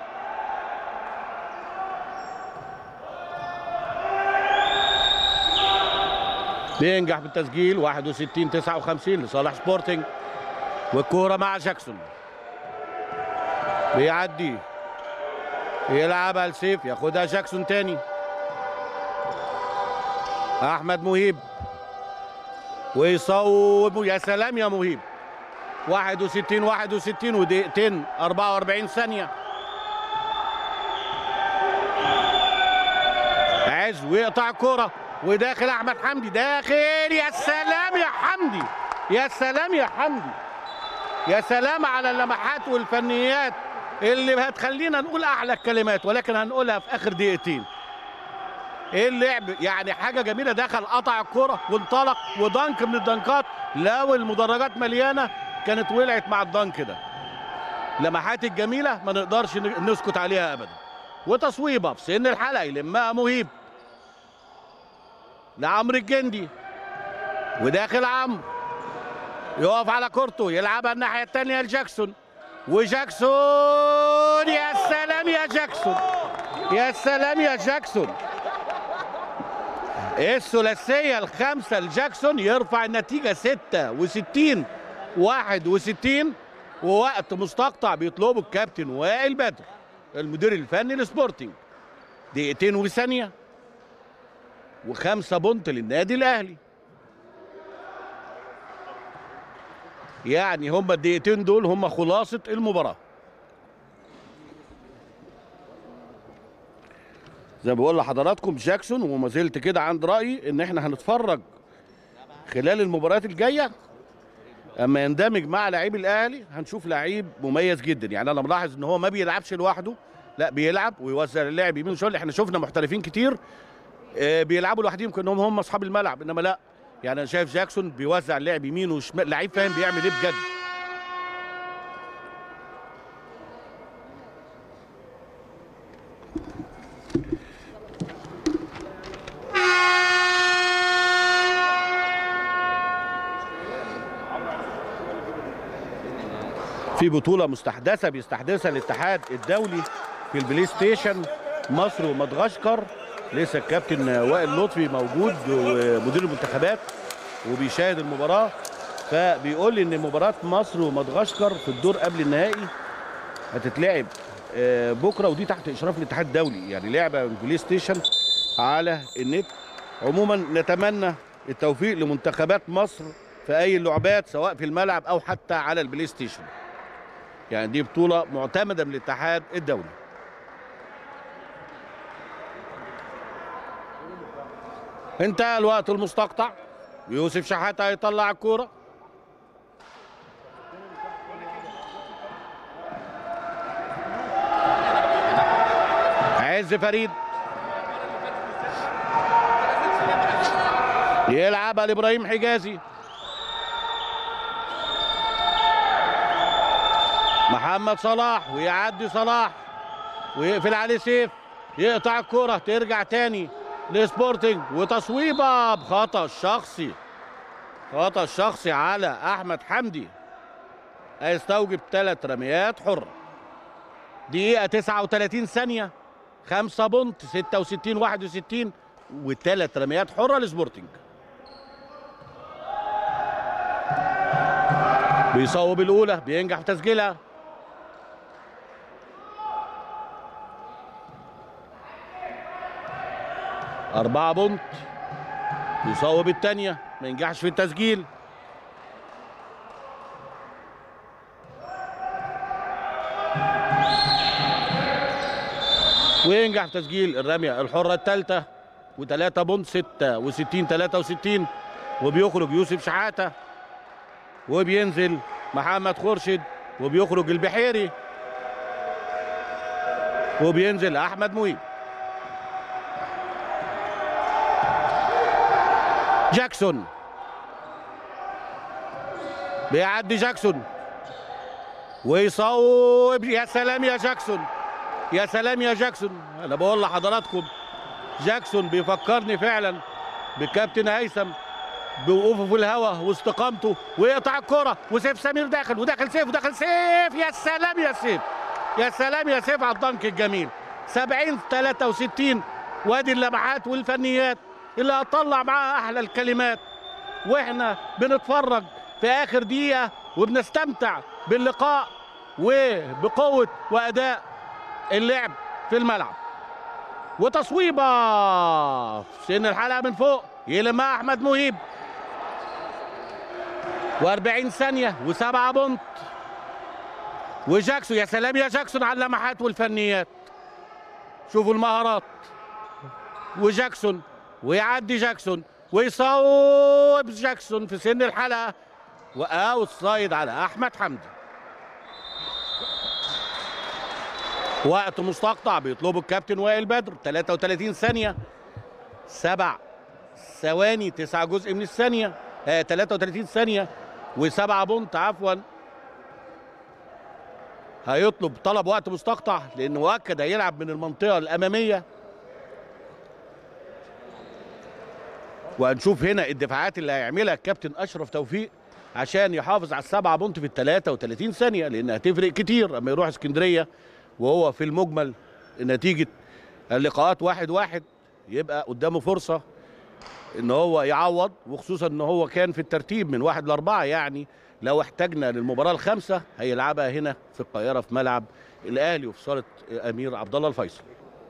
بينجح بالتسجيل 61 59 لصالح سبورتنج والكورة مع جاكسون بيعدي يلعبها لسيف ياخدها جاكسون تاني احمد مهيب ويصوب يا سلام يا مهيب 61 61 ودقيقتين 44 ثانية عز ويقطع الكرة وداخل احمد حمدي داخل يا سلام يا حمدي يا سلام يا حمدي يا سلام على اللمحات والفنيات اللي هتخلينا نقول اعلى الكلمات ولكن هنقولها في اخر دقيقتين ايه اللعب يعني حاجه جميله دخل قطع الكره وانطلق ودنك من الدنكات لو المدرجات مليانه كانت ولعت مع الدنك ده لمحات الجميله ما نقدرش ن- نسكت عليها ابدا وتصويبه في سن الحلقه يلمها مهيب لعمرو الجندي وداخل عمرو يقف على كورته يلعبها الناحيه الثانيه لجاكسون وجاكسون يا سلام يا جاكسون يا سلام يا جاكسون الثلاثيه الخامسه لجاكسون يرفع النتيجه 66 61 ووقت مستقطع بيطلبه الكابتن وائل بدر المدير الفني لسبورتنج دقيقتين وثانيه وخمسه بونت للنادي الاهلي يعني هم الدقيقتين دول هم خلاصه المباراه زي ما بقول لحضراتكم جاكسون وما زلت كده عند رايي ان احنا هنتفرج خلال المباريات الجايه اما يندمج مع لعيب الاهلي هنشوف لعيب مميز جدا يعني انا ملاحظ ان هو ما بيلعبش لوحده لا بيلعب ويوزع اللاعب يمين وشمال احنا شفنا محترفين كتير آه، بيلعبوا لوحدهم كانهم هم اصحاب الملعب انما لا يعني انا شايف جاكسون بيوزع اللاعب يمين وشمال لعيب فاهم بيعمل ايه بجد في بطولة مستحدثة بيستحدثها الاتحاد الدولي في البلاي ستيشن مصر ومدغشقر لسه الكابتن وائل لطفي موجود ومدير المنتخبات وبيشاهد المباراة فبيقول لي ان مباراة مصر ومدغشقر في الدور قبل النهائي هتتلعب آه، بكره ودي تحت اشراف الاتحاد الدولي يعني لعبه بلاي ستيشن على النت عموما نتمنى التوفيق لمنتخبات مصر في اي اللعبات سواء في الملعب او حتى على البلاي ستيشن يعني دي بطولة معتمدة من الاتحاد الدولي انتهى الوقت المستقطع يوسف شحاتة هيطلع الكورة عز فريد يلعبها لابراهيم حجازي محمد صلاح ويعدي صلاح ويقفل عليه سيف يقطع الكرة ترجع تاني لسبورتنج وتصويبة بخطأ شخصي خطأ شخصي على أحمد حمدي هيستوجب ثلاث رميات حرة دقيقة 39 ثانية 5 بونت 66 61 وثلاث رميات حرة لسبورتنج بيصوب الأولى بينجح في تسجيلها أربعة بونت يصوب الثانية ما ينجحش في التسجيل وينجح في تسجيل الرمية الحرة الثالثة وثلاثة بونت ستة وستين ثلاثة وستين وبيخرج يوسف شحاتة وبينزل محمد خورشيد وبيخرج البحيري وبينزل أحمد مهيب جاكسون بيعدي جاكسون ويصوب يا سلام يا جاكسون يا سلام يا جاكسون انا بقول لحضراتكم جاكسون بيفكرني فعلا بالكابتن هيثم بوقوفه في الهواء واستقامته ويقطع الكرة وسيف سمير داخل وداخل سيف وداخل سيف يا سلام يا سيف يا سلام يا سيف على الضنك الجميل 70 63 وادي اللمعات والفنيات اللي هتطلع معاها احلى الكلمات واحنا بنتفرج في اخر دقيقة وبنستمتع باللقاء وبقوة واداء اللعب في الملعب وتصويبة في سن الحلقة من فوق يلمها احمد مهيب و40 ثانية وسبعة بونت وجاكسون يا سلام يا جاكسون على اللمحات والفنيات شوفوا المهارات وجاكسون ويعدي جاكسون ويصوب جاكسون في سن الحلقة واوت سايد على احمد حمدي وقت مستقطع بيطلبه الكابتن وائل بدر 33 ثانية سبع ثواني تسعة جزء من الثانية آه 33 ثانية وسبعة بونت عفوا هيطلب طلب وقت مستقطع لانه مؤكد هيلعب من المنطقة الأمامية وهنشوف هنا الدفاعات اللي هيعملها الكابتن أشرف توفيق عشان يحافظ على السبعة بونت في ال 33 ثانية لأنها هتفرق كتير أما يروح اسكندرية وهو في المجمل نتيجة اللقاءات واحد واحد يبقى قدامه فرصة ان هو يعوض وخصوصا ان هو كان في الترتيب من واحد لاربعة يعني لو احتاجنا للمباراة الخامسة هيلعبها هنا في القاهرة في ملعب الاهلي وفي صالة امير عبد الله الفيصل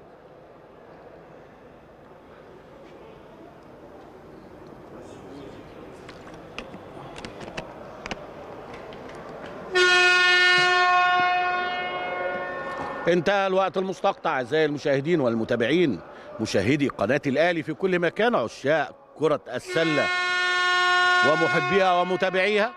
انتهى الوقت المستقطع اعزائي المشاهدين والمتابعين مشاهدي قناة الأهلي في كل مكان عشاق كرة السلة ومحبيها ومتابعيها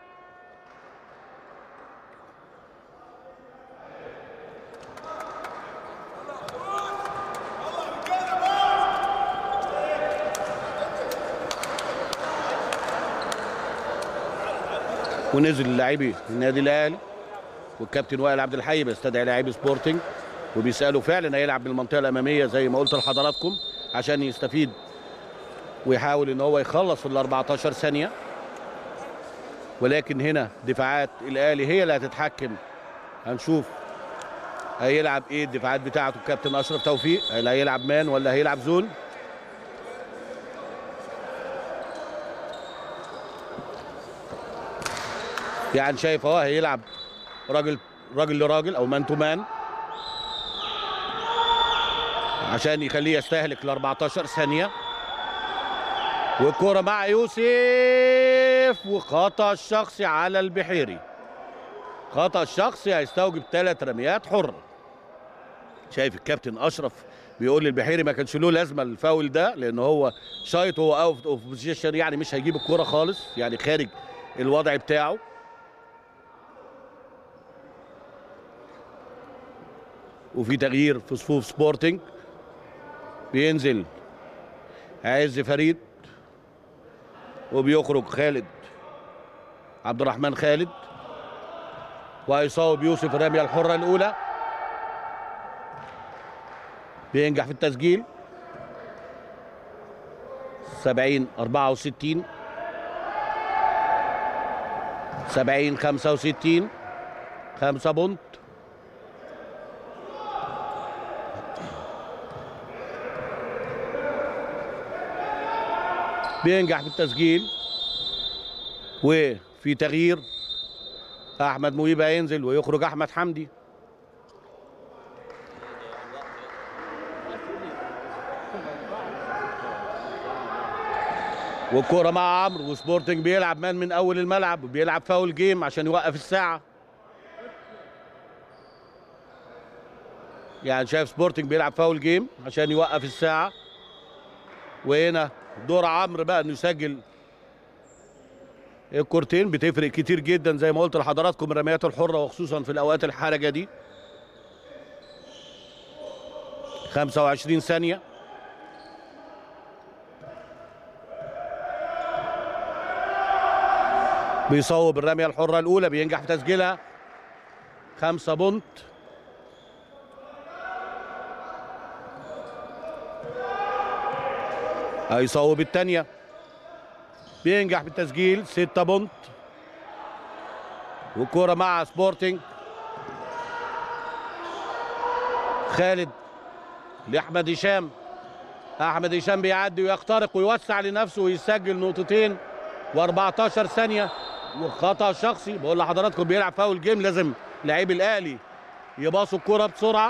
ونزل لاعبي النادي الاهلي والكابتن وائل عبد الحي بيستدعي لاعبي سبورتنج وبيسالوا فعلا هيلعب بالمنطقه الاماميه زي ما قلت لحضراتكم عشان يستفيد ويحاول ان هو يخلص في ال 14 ثانيه ولكن هنا دفاعات الاهلي هي اللي هتتحكم هنشوف هيلعب ايه الدفاعات بتاعته الكابتن اشرف توفيق هل هيلعب مان ولا هيلعب زون يعني شايف اهو هيلعب راجل راجل لراجل او مان تو مان عشان يخليه يستهلك ال 14 ثانية والكرة مع يوسف وخطأ الشخصي على البحيري خطأ الشخصي هيستوجب ثلاث رميات حرة شايف الكابتن أشرف بيقول للبحيري ما كانش له لازمة الفاول ده لأن هو شايط وهو اوت اوف بوزيشن يعني مش هيجيب الكرة خالص يعني خارج الوضع بتاعه وفي تغيير في صفوف سبورتنج بينزل عز فريد وبيخرج خالد عبد الرحمن خالد وهيصوب يوسف الرميه الحره الاولى بينجح في التسجيل 70 64 70 65 5 بونت بينجح في التسجيل وفي تغيير احمد مهيب هينزل ويخرج احمد حمدي والكرة مع عمرو وسبورتنج بيلعب مان من اول الملعب وبيلعب فاول جيم عشان يوقف الساعة يعني شايف سبورتنج بيلعب فاول جيم عشان يوقف الساعة وهنا دور عمرو بقى انه يسجل الكورتين بتفرق كتير جدا زي ما قلت لحضراتكم الرميات الحرة وخصوصا في الأوقات الحرجة دي 25 ثانية بيصوب الرميه الحره الاولى بينجح في تسجيلها خمسة بونت هيصوب الثانيه بينجح بالتسجيل ستة بونت والكرة مع سبورتنج خالد لأحمد هشام أحمد هشام بيعدي ويخترق ويوسع لنفسه ويسجل نقطتين و14 ثانية وخطأ شخصي بقول لحضراتكم بيلعب فاول جيم لازم لعيب الأهلي يباصوا الكرة بسرعة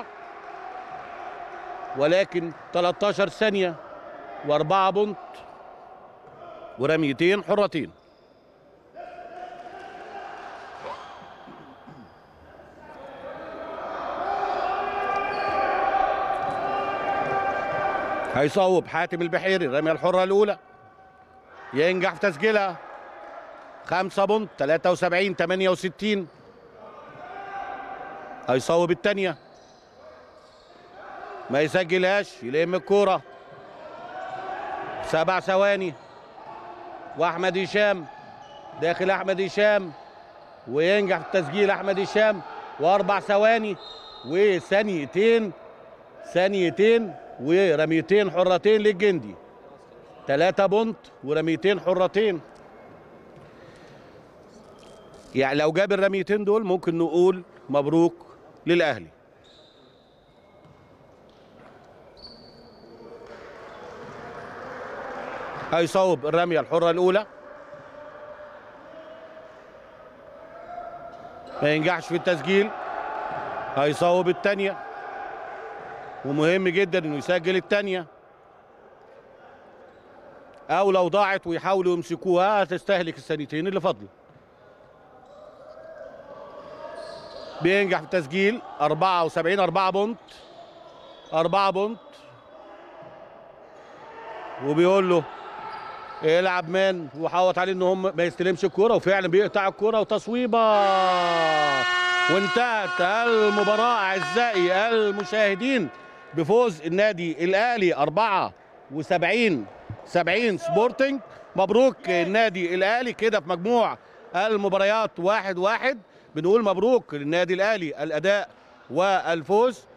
ولكن 13 ثانية وأربعة بونت ورميتين حرتين هيصوب حاتم البحيري الرمية الحرة الأولى ينجح في تسجيلها خمسة بونت 73 68 هيصوب الثانية ما يسجلهاش يلم الكورة سبع ثواني واحمد هشام داخل احمد هشام وينجح في التسجيل احمد هشام واربع ثواني وثانيتين ثانيتين ورميتين حرتين للجندي ثلاثة بونت ورميتين حرتين يعني لو جاب الرميتين دول ممكن نقول مبروك للاهلي هيصوب الرمية الحرة الأولى ما ينجحش في التسجيل هيصوب الثانية ومهم جدا انه يسجل الثانية او لو ضاعت ويحاولوا يمسكوها هتستهلك الثانيتين اللي فاضله بينجح في التسجيل 74 4 بونت 4 بونت وبيقول له يلعب مان وحوط عليه ان هم ما يستلمش الكوره وفعلا بيقطع الكوره وتصويبه وانتهت المباراه اعزائي المشاهدين بفوز النادي الاهلي 74 70 سبورتنج مبروك النادي الاهلي كده في مجموع المباريات واحد واحد بنقول مبروك للنادي الاهلي الاداء والفوز